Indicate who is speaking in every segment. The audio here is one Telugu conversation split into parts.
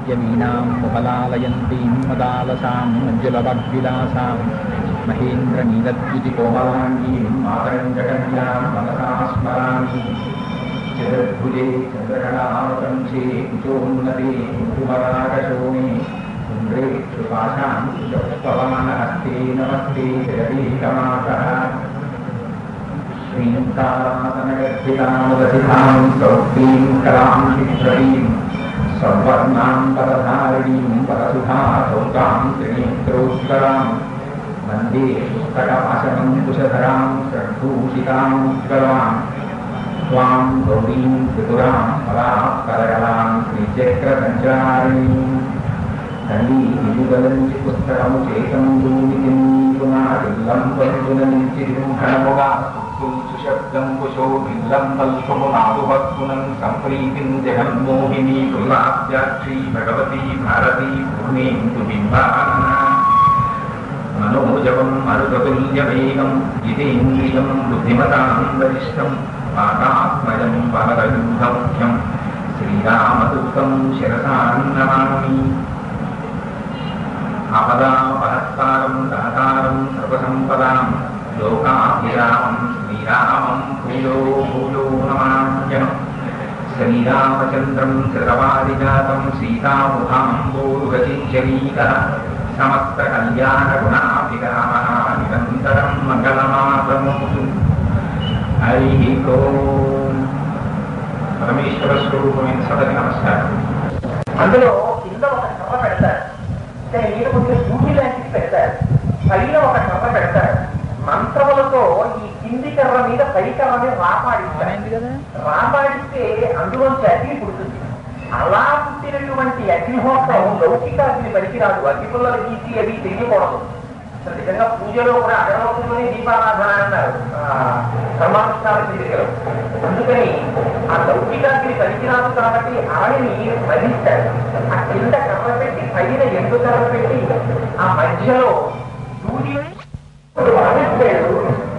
Speaker 1: యమీనాం ఉపలాలయంతీం మదాలసాం మంజులవద్విలాసాం మహేంద్రనీలద్యుతికోమాంగీం మాతరంగకన్యాం మనసా స్మరామి చతుర్భుజే చంద్రకళావంశే కుచోన్నతే కుటుమరాకశోణే కుండ్రే సుపాశాం సుపవనహస్తే నమస్తే జగదీకమాతః శ్రీంకారాసనగర్భితాం సౌక్రీం కరాం శిక్షరీం సౌవర్ణాం పరధారిణీం పరసుధా సౌకాం త్రినేత్రోజ్వలాం వందే పుస్తకపాశనం కుశధరాం షడ్భూషితాం ఉజ్వలాం त्वां गौरीं त्रिपुरां परात्परकलां श्रीचक्रसञ्चारिणीं తల్లి నిలుగలంచి పుస్తకము చేతము భూమికి పునాదిల్లం పలుకునంచి సింహణముగా సుశబ్దం కుశో బిల్లం పల్పము నాదు భక్తునం సంప్రీతిం జగన్మోహిని పుల్లాభ్యాక్షి భగవతి భారతి పూర్ణేందు బింబాన మనోజవం మరుగతుల్యవేగం జితేంద్రియం బుద్ధిమతాం వరిష్టం వాతాత్మజం వరదయుధముఖ్యం శ్రీరామదూతం శిరసాన్నమామి ఆపదాపహత్తారం దాతారం సర్వసంపదాం లోకాభిరామం శ్రీరామం భూయో భూయో నమామ్యహం శ్రీరామచంద్రం చరవాదిజాతం సీతాముఖాంబోరుగచించరీక సమస్త కళ్యాణ గుణాభిరామ నిరంతరం మంగళమాప్రమోతు హరి ఓం పరమేశ్వర స్వరూపమైన సదరి నమస్కారం
Speaker 2: అందులో కింద ఒక కర్ర పెడతారు దాని మీద కొంచెం సూటి లాంటిది పెడతారు పైన ఒక కర్ర పెడతారు మంత్రములతో ఈ కింది కర్ర మీద పై కర్ర మీద రాపాడిస్తారు రాపాడిస్తే అందులోంచి అగ్ని పుడుతుంది అలా పుట్టినటువంటి అగ్నిహోత్రం లౌకిక అగ్ని పనికిరాదు అగ్నిపుల్లల గీసి అవి తెలియకూడదు అసలు నిజంగా పూజలో కూడా అగరవత్తులోనే దీపారాధన అన్నారు ఆ, కర్మానుష్ఠాన చర్యలు అందుకని ఆ లౌకికాగ్ని పనికిరాదు కాబట్టి ఆవిడని వధిస్తాడు ఆ కింద కర్ర పెట్టి పైన ఎండు కర్ర పెట్టి ఆ మధ్యలో సూర్యుడు వధిస్తాడు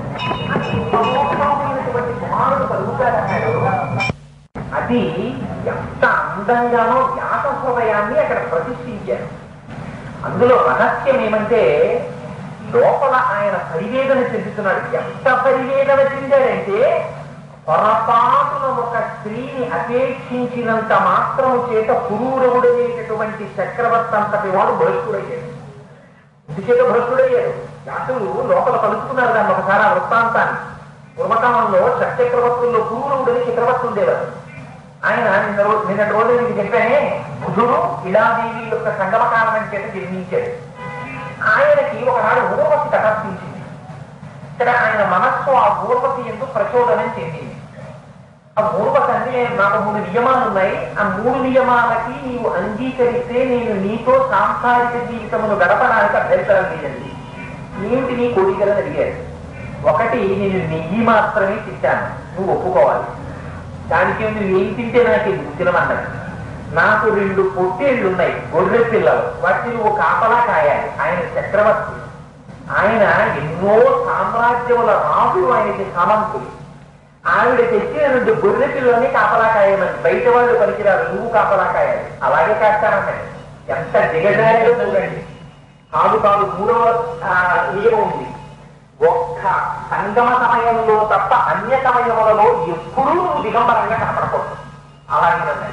Speaker 2: అమోఘమైనటువంటి కుమారుడు కలుగుతాడన్నాడు అది ఎంత అందంగానో వ్యాస హృదయాన్ని అక్కడ ప్రతిష్ఠించారు అందులో రహస్యం ఏమంటే లోపల ఆయన పరివేదన చెందుతున్నాడు ఎంత పరివేదన చెందాడంటే పొరపాటున ఒక స్త్రీని అపేక్షించినంత మాత్రము చేత పురూరవుడనేటటువంటి చక్రవర్తి అంతటి వాడు భ్రష్టుడయ్యాడు ఇందుచేత భ్రష్టుడయ్యాడు వ్యాసులు లోపల కలుసుకున్నారు దాన్ని ఒకసారి ఆ వృత్తాంతాన్ని పూర్వకాలంలో షట్చక్రవర్తుల్లో పూర్వుడని చక్రవర్తి ఉండేవారు ఆయన నిన్న రోజు నిన్నటి రోజు మీకు చెప్పానే బుధుడు ఇలాదేవి యొక్క సంగమ కారణం చేత జన్మించాడు ఆయనకి ఒకనాడు ఊర్వశి తటస్థించింది ఇక్కడ ఆయన మనస్సు ఆ ఊర్వశి ఎందుకు ప్రచోదనం చెందింది ఆ ఊర్వశి అంటే నాకు మూడు నియమాలు ఉన్నాయి ఆ మూడు నియమాలకి నీవు అంగీకరిస్తే నేను నీతో సాంసారిక జీవితమును గడపడానికి అభ్యంతరం లేదండి ఏమిటి నీ కోరికలను అడిగాడు ఒకటి నేను నెయ్యి మాత్రమే తింటాను నువ్వు ఒప్పుకోవాలి దానికి నువ్వు ఏం తింటే నాకు ఇది తినమన్నాడు నాకు రెండు పొట్టేళ్ళు ఉన్నాయి గొర్రె పిల్లలు వాటిని నువ్వు కాపలా కాయాలి ఆయన చక్రవర్తి ఆయన ఎన్నో సామ్రాజ్యముల రాజులు ఆయనకి సమంతులు ఆవిడ తెచ్చిన రెండు గొర్రె పిల్లల్ని కాపలా కాయమని బయట వాళ్ళు పనికిరారు నువ్వు కాపలా కాయాలి అలాగే కాస్తానంటాడు ఎంత దిగజారిలో చూడండి కాదు కాదు మూడవ ఆ, నియమం ఉంది ఒక్క సంగమ సమయంలో తప్ప అన్య సమయములలో ఎప్పుడూ నువ్వు దిగంబరంగా కనపడకూడదు అలాగే అన్నాడు.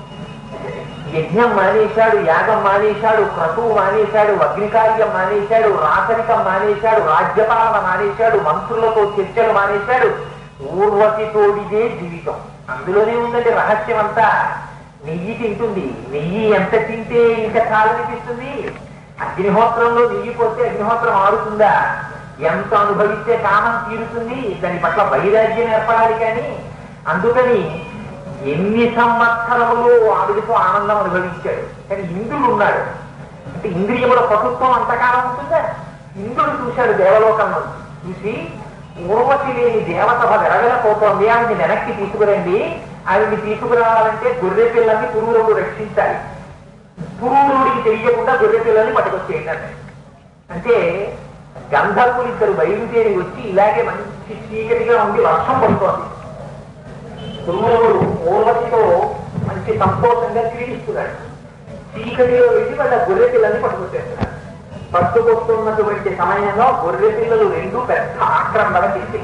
Speaker 2: యజ్ఞం మానేశాడు యాగం మానేశాడు క్రతువు మానేశాడు అగ్నికార్యం మానేశాడు రాచరికం మానేశాడు రాజ్యపాలన మానేశాడు మంత్రులతో చర్చలు మానేశాడు ఊర్వశితోడిదే జీవితం అందులోనే ఉందండి రహస్యం అంతా నెయ్యి తింటుంది నెయ్యి ఎంత తింటే ఇంకా చాలనిపిస్తుంది అగ్నిహోత్రంలో నెయ్యి పోతే అగ్నిహోత్రం ఆడుతుందా ఎంత అనుభవిస్తే కామం తీరుతుంది దాని పట్ల వైరాగ్యం ఏర్పడాలి కానీ అందుకని ఎన్ని సంవత్సరములు ఆవిడతో ఆనందం అనుభవించాడు కానీ ఇంద్రుడు ఉన్నాడు అంటే ఇంద్రియముల పటుత్వం అంతకాలం ఉంటుందా ఇంద్రుడు చూశాడు దేవలోకంలో చూసి ఊర్వశి లేని దేవసభ వెరగలపోతోంది ఆవిడ్ని వెనక్కి తీసుకురండి ఆవిడ్ని తీసుకురావాలంటే గొర్రె పిల్లల్ని పురూరుడు రక్షించాలి పురూరుడికి తెలియకుండా గొర్రె పిల్లల్ని పట్టుకొచ్చేయండి అన్నాడు. అంటే గంధర్వులు ఇద్దరు బయలుదేరి వచ్చి ఇలాగే మంచి చీకటిగా ఉండి వర్షం పడుతోంది పురూరుడు ఊర్వశితో మంచి సంతోషంగా క్రీడిస్తున్నాడు చీకటిలో వెళ్ళి వాళ్ళ గొర్రె పిల్లల్ని పట్టుకొచ్చేస్తున్నారు పట్టుకొస్తున్నటువంటి సమయంలో గొర్రె పిల్లలు రెండు పెద్ద ఆక్రమణ చేసి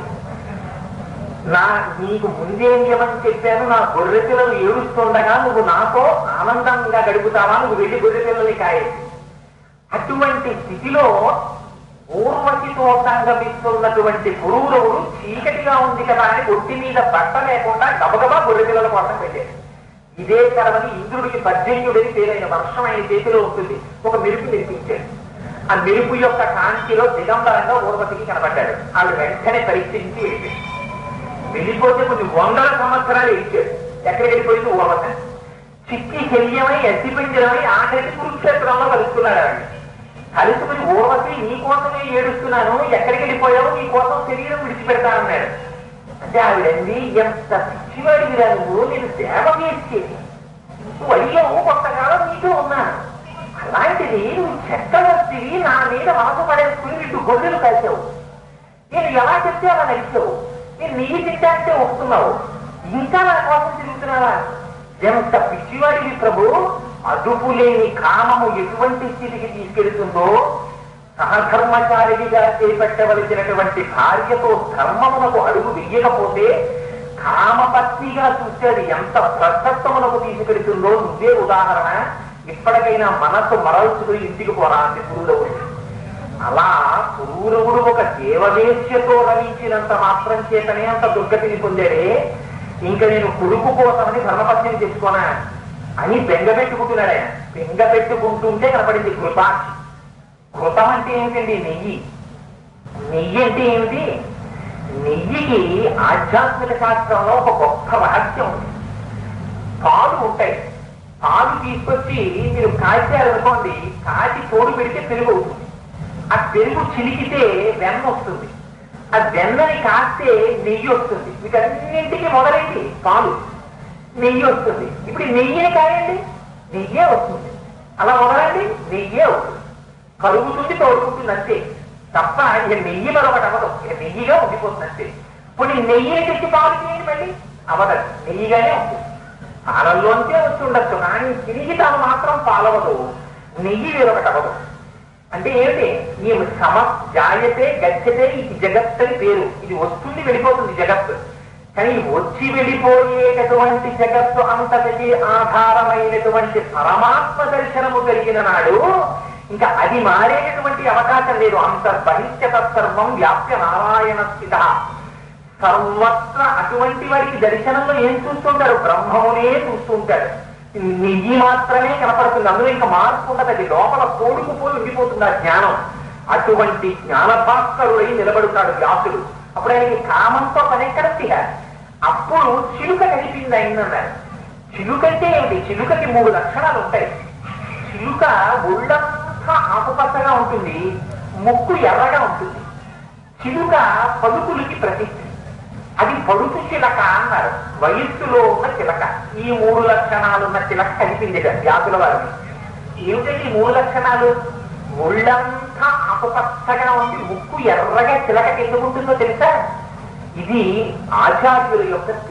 Speaker 2: నా నీకు ముందే నియమని చెప్పాను నా గొర్రె పిల్లలు ఏడుస్తుండగా నువ్వు నాతో ఆనందంగా గడుపుతావా నువ్వు వెళ్ళి గొర్రె పిల్లల్ని కాయేసి అటువంటి స్థితిలో ఊర్వశితో సంగమిస్తున్నటువంటి పురూరవుడు చీకటిగా ఉంది కదా అని ఒట్టి మీద బట్ట లేకుండా గబగబా గొర్రె పిల్లల కోసం పెట్టాడు ఇదే కరమని ఇంద్రుడికి పర్జన్యుడని పేరైన వర్షం ఆయన చేతిలో ఉంటుంది ఒక మెరుపు మెరిపించాడు ఆ మెరుపు యొక్క కాంతిలో దిగంబరంగా ఊర్వశికి కనబడ్డాడు ఆవిడ వెంటనే పరిస్థితించి వెళ్ళిపోయింది వెళ్ళిపోతే కొన్ని వందల సంవత్సరాలు ఇచ్చాడు ఎక్కడికి వెళ్ళిపోయింది ఊర్వశ చిక్కి శల్యమై ఎత్తిపించడమై ఆఖరికి కురుక్షేత్రంలో కలుసుకున్నాడు ఆవిడ కలుసుకుని ఊర్వశి నీ కోసమే ఏడుస్తున్నాను ఎక్కడికి వెళ్ళిపోయావు నీ కోసం శరీరం విడిచిపెడతానన్నాడు అంటే ఆవిడండి ఎంత పిచ్చివాడివి రా నువ్వు నేను సేవ చేసేది నువ్వు అడిగావు కొంతకాలం నీతో ఉన్నాను అలాంటిది నువ్వు చక్రవర్తివి నా మీద మనసు పడేసుకుని రెండు గొర్రెలు కలిసావు నేను ఎలా చెప్తే అలా నడిచావు నేను నీ తింటా అంటే వస్తున్నావు ఇంకా నా కోసం తిరుగుతున్నావా ఎంత పిచ్చివాడివి ప్రభు అదుపు లేని కామము ఎటువంటి స్థితికి తీసుకెడుతుందో సహధర్మచారిగా చేపట్టవలసినటువంటి భార్యతో ధర్మమునకు అడుగు వెయ్యకపోతే కామపత్నిగా చూస్తే అది ఎంత ప్రశస్తమునకు తీసుకెడుతుందో నువ్వే ఉదాహరణ ఇప్పటికైనా మనసు మరల్చుకుని ఇంటికి పోరా అంది పురుడవుడు అలా పురూరవుడు ఒక దేవదేశ్యతో రమించినంత మాత్రం చేతనే అంత దుర్గతిని పొందాడే ఇంకా నేను కొడుకు కోసమని ధర్మపత్నిని తెచ్చుకోనా అని బెంగ పెట్టుకుంటున్నాడు ఆయన బెంగ పెట్టుకుంటుంటే కనపడింది కృపాక్షి కృతం అంటే ఏమిటండి నెయ్యి నెయ్యి అంటే ఏమిటి నెయ్యికి ఆధ్యాత్మిక శాస్త్రంలో ఒక గొప్ప రహస్యం ఉంది పాలు ఉంటాయి పాలు తీసుకొచ్చి మీరు కాచారనుకోండి కాచి తోడు పెడితే పెరుగు అవుతుంది ఆ పెరుగు చిలికితే వెన్న వస్తుంది ఆ వెన్నని కాస్తే నెయ్యి వస్తుంది వీటన్నింటికి మొదలైంది పాలు నెయ్యి వస్తుంది ఇప్పుడు ఈ నెయ్యిని కాయండి నెయ్యే వస్తుంది అలా మొదలండి నెయ్యే వస్తుంది కలుగుతుంది తోడుకుంటుంది అంతే తప్ప ఇక నెయ్యి మరొకటి అవ్వదు ఇక నెయ్యిగా ఉండిపోతుంది అంతే ఇప్పుడు ఈ నెయ్యిని తెచ్చి పాలు చేయండి మళ్ళీ అవ్వదు నెయ్యిగానే ఉంటుంది పాలల్లోంచే వచ్చి ఉండొచ్చు కానీ తిరిగి తాను మాత్రం పాలవదు నెయ్యి వేరొకటి అవ్వదు అంటే ఏమిటి ఈ సమ జాయతే గచ్చతే ఇది జగత్ అని పేరు ఇది వస్తుంది వెళ్ళిపోతుంది జగత్ కానీ ఈ వచ్చి వెళ్ళిపోయేటటువంటి జగత్తు అంతటికి ఆధారమైనటువంటి పరమాత్మ దర్శనము కలిగిన నాడు ఇంకా అది మారేటటువంటి అవకాశం లేదు అంతర్బహిష్య తత్సర్వం వ్యాప్య నారాయణ స్థిత సర్వత్ర అటువంటి వారికి దర్శనంలో ఏం చూస్తుంటారు బ్రహ్మమునే చూస్తుంటాడు నెయ్యి మాత్రమే కనపడుతుంది అందులో ఇంకా మార్పు ఉండదు అది లోపల కోడుకుపోయి ఉండిపోతుంది ఆ జ్ఞానం అటువంటి జ్ఞానభాస్కరుడై నిలబడుతాడు వ్యాసుడు అప్పుడు ఆయనకి కామంతో పనెక్కడ అప్పుడు చిలుక కనిపింది అయిందన్నారు చిలుక అంటే ఏమిటి చిలుకకి మూడు లక్షణాలు ఉంటాయి చిలుక ఒళ్ళంతా ఆకుపచ్చగా ఉంటుంది ముక్కు ఎర్రగా ఉంటుంది చిలుక పలుకులకి ప్రసిద్ధి అది పడుకు చిలక అన్నారు వయస్సులో ఉన్న చిలక ఈ మూడు లక్షణాలు ఉన్న చిలక కలిపింది వ్యాసుల వారిని ఏమిటంటే ఈ మూడు లక్షణాలు ఒళ్ళంతా ఆకుపచ్చగా ఉంది ముక్కు ఎర్రగా చిలక ఎందుకుంటుందో తెలుసా ఇది ఆచార్యుల యొక్క స్థితి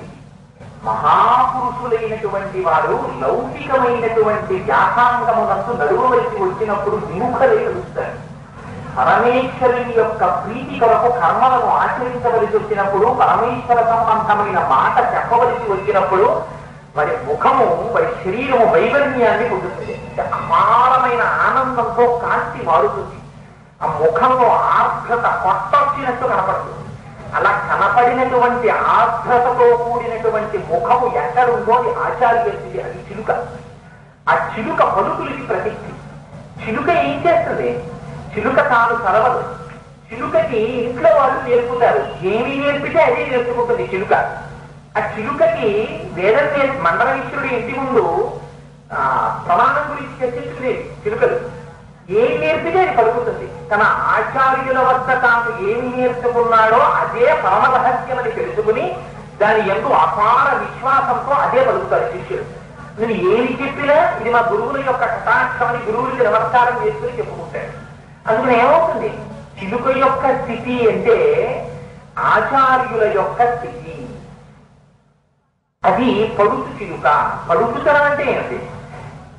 Speaker 2: మహాపురుషులైనటువంటి వారు లౌకికమైనటువంటి వ్యాసాంగమునందు నడువవలసి వచ్చినప్పుడు విముఖలై నడుస్తారు పరమేశ్వరుని యొక్క ప్రీతి కొరకు కర్మలను ఆచరించవలసి వచ్చినప్పుడు పరమేశ్వర సంబంధమైన మాట చెప్పవలసి వచ్చినప్పుడు వారి ముఖము వారి శరీరము వైవర్ణ్యాన్ని పొందుతుంది అంటే అపారమైన ఆనందంతో కాంతి మారుతుంది ఆ ముఖంలో ఆర్ద్రత కొట్టొచ్చినట్టు కనపడుతుంది అలా కనపడినటువంటి ఆర్ద్రతతో కూడినటువంటి ముఖము ఎక్కడుందో అది ఆచార్యుడి అది చిలుక ఆ చిలుక పలుకులకి ప్రసిద్ధి చిలుక ఏం చేస్తుంది చిలుక తాను చదవదు చిలుకకి ఇంట్లో వాళ్ళు నేర్పుతారు ఏమి నేర్పితే అదే నేర్చుకుంటుంది చిలుక ఆ చిలుకకి వేదం నేర్పి మండలేశ్వరుడి ఇంటి ముందు ఆ ప్రమాణం గురించి చర్చించుకునేది చిలుకలు ఏం నేర్పితే అది పలుకుతుంది తన ఆచార్యుల వద్ద తాను ఏమి నేర్చుకున్నాడో అదే పరమ రహస్యమని తెలుసుకుని దాని ఎందు అపార విశ్వాసంతో అదే పలుకుతాడు శిష్యుడు నేను ఏమి చెప్పినా ఇది మా గురువుల యొక్క కటాక్షమని గురువులకి నమస్కారం చేసుకుని చెప్పుకుంటాడు అందుకని ఏమవుతుంది చిలుక యొక్క స్థితి అంటే ఆచార్యుల యొక్క స్థితి అది పడుతు చిలుక పడుతుతనం అంటే ఏంటి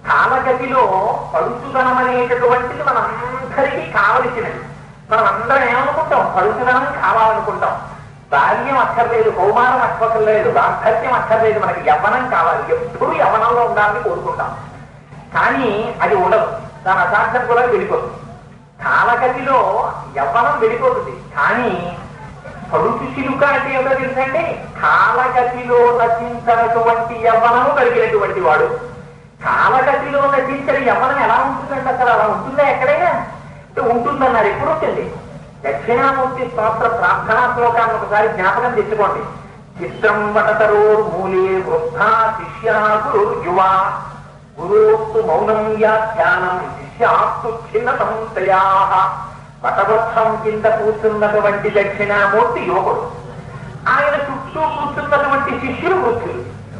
Speaker 2: కాలగతిలో పడుచుదనం అనేటటువంటిది మనందరికీ కావలసినది మనం అందరం ఏమనుకుంటాం పడుచుదనం కావాలనుకుంటాం బాల్యం అక్కర్లేదు కౌమారం అక్కర్లేదు వార్ధక్యం అక్కర్లేదు మనకి యవ్వనం కావాలి ఎప్పుడు యవ్వనంలో ఉండాలని కోరుకుంటాం కానీ అది ఉండదు దాని అసాధ్యం కూడా వెళ్ళిపోతుంది కాలగతిలో యవ్వనం వెళ్ళిపోతుంది కానీ పడుచు చిలుక అంటే ఏమిటో తెలుసండి కాలగతిలో నశించినటువంటి యవ్వనము కలిగినటువంటి వాడు కాలగతిలో నశించిన యవ్వనం ఎలా ఉంటుందండి అసలు అలా ఉంటుందా ఎక్కడైనా అంటే ఉంటుందన్నారు ఎప్పుడు ఉంటుంది దక్షిణామూర్తి స్తోత్ర ప్రార్థనా శ్లోకాన్ని ఒకసారి జ్ఞాపకం తెచ్చుకోండి చిత్రం వటతరో మూలే వృద్ధా శిష్యా గురు యువ గురోత్తు మౌనం వ్యాఖ్యానం శిష్యాస్తు చిన్నతం తయా వటవృక్షం కింద కూర్చున్నటువంటి దక్షిణామూర్తి యువకుడు ఆయన చుట్టూ కూర్చున్నటువంటి శిష్యులు వృద్ధులు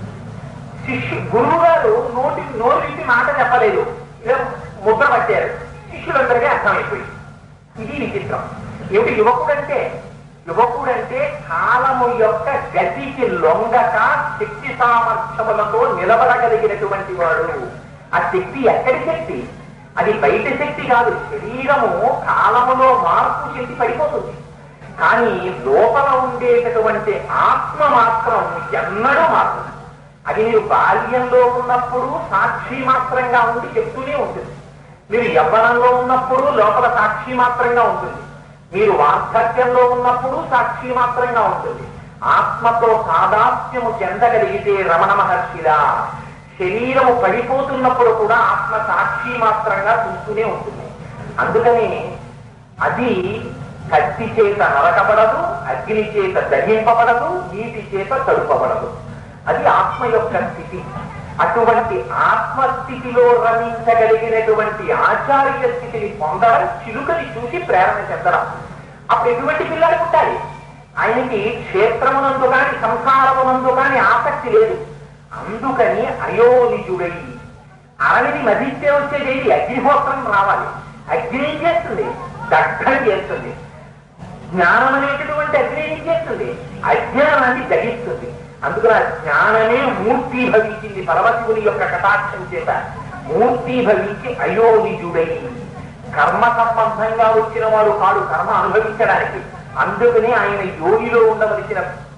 Speaker 2: శిష్యు గురువు గారు నోటి నోటి మాట చెప్పలేదు ఇలా ముద్ర పట్టారు శిష్యులందరికీ అర్థమైపోయింది ఇది విచిత్రం ఏమిటి యువకుడంటే యువకుడంటే కాలము యొక్క గతికి లొంగక శక్తి సామర్థ్యములతో నిలబడగలిగినటువంటి వాడు ఆ శక్తి ఎక్కడి శక్తి అది బయట శక్తి కాదు శరీరము కాలములో మార్పు చెంది పడిపోతుంది కానీ లోపల ఉండేటటువంటి ఆత్మ మాత్రం ఎన్నడూ మారుతుంది అది మీరు బాల్యంలో ఉన్నప్పుడు సాక్షి మాత్రంగా ఉండి చెప్తూనే ఉంటుంది మీరు యవ్వనంలో ఉన్నప్పుడు లోపల సాక్షి మాత్రంగా ఉంటుంది మీరు వార్ధక్యంలో ఉన్నప్పుడు సాక్షి మాత్రంగా ఉంటుంది ఆత్మతో సాదాస్యము చెందగలిగితే రమణ మహర్షిలా శరీరము పడిపోతున్నప్పుడు కూడా ఆత్మ సాక్షి మాత్రంగా చూస్తూనే ఉంటుంది అందుకని అది కత్తి చేత నరకబడదు అగ్ని చేత దహింపబడదు నీటి చేత తడుపబడదు అది ఆత్మ యొక్క స్థితి అటువంటి ఆత్మస్థితిలో రమించగలిగినటువంటి ఆచార్య స్థితిని పొందడం చిలుకని చూసి ప్రేరణ చెందడం అప్పుడు ఎటువంటి పిల్లాడు పుట్టాలి ఆయనకి క్షేత్రమునందు కాని సంసారమునందు కాని ఆసక్తి లేదు అందుకని అయోనిజుడై అరణిని మధిస్తే వచ్చేది ఏది అగ్నిహోత్రం రావాలి అగ్ని ఏం చేస్తుంది దగ్ధం చేస్తుంది జ్ఞానం అనేటటువంటి అగ్ని ఏం చేస్తుంది అజ్ఞానాన్ని దహిస్తుంది అందుకని ఆ జ్ఞానమే మూర్తి భవించింది పరమశివుని యొక్క కటాక్షం చేత మూర్తి భవించి అయోనిజుడై కర్మ సంబంధంగా వచ్చిన వాడు కాడు కర్మ అనుభవించడానికి అందుకని ఆయన యోగిలో ఉండవలసిన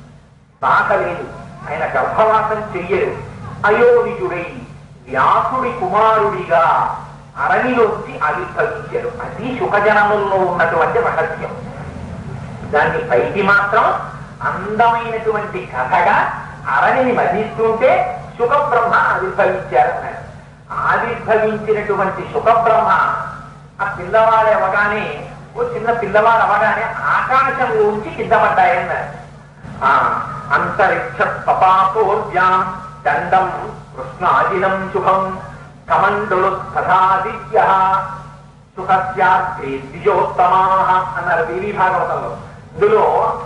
Speaker 2: బాధ లేదు ఆయన గర్భవాసం చెయ్యరు అయోనిజుడై వ్యాసుడి కుమారుడిగా అరణిలోంచి ఆవిర్భవించారు అది సుఖజనముల్లో ఉన్నటువంటి రహస్యం దాన్ని పైకి మాత్రం అందమైనటువంటి కథగా అరణిని మధిస్తుంటే సుఖబ్రహ్మ ఆవిర్భవించారన్నారు ఆవిర్భవించినటువంటి సుఖబ్రహ్మ ఆ పిల్లవాడు అవగానే ఓ చిన్న పిల్లవాడు అవగానే ఆకాశంలోంచి కింద పడ్డాయన్నారు ఆ అంతరిక్ష పపాపోర్జాం దండం కృష్ణాజినం శుభం కమండలు తథాదిత్య సుఖస్యాగ్రే ద్విజోత్తమా అన్నారు దేవీ భాగవతంలో ఇందులో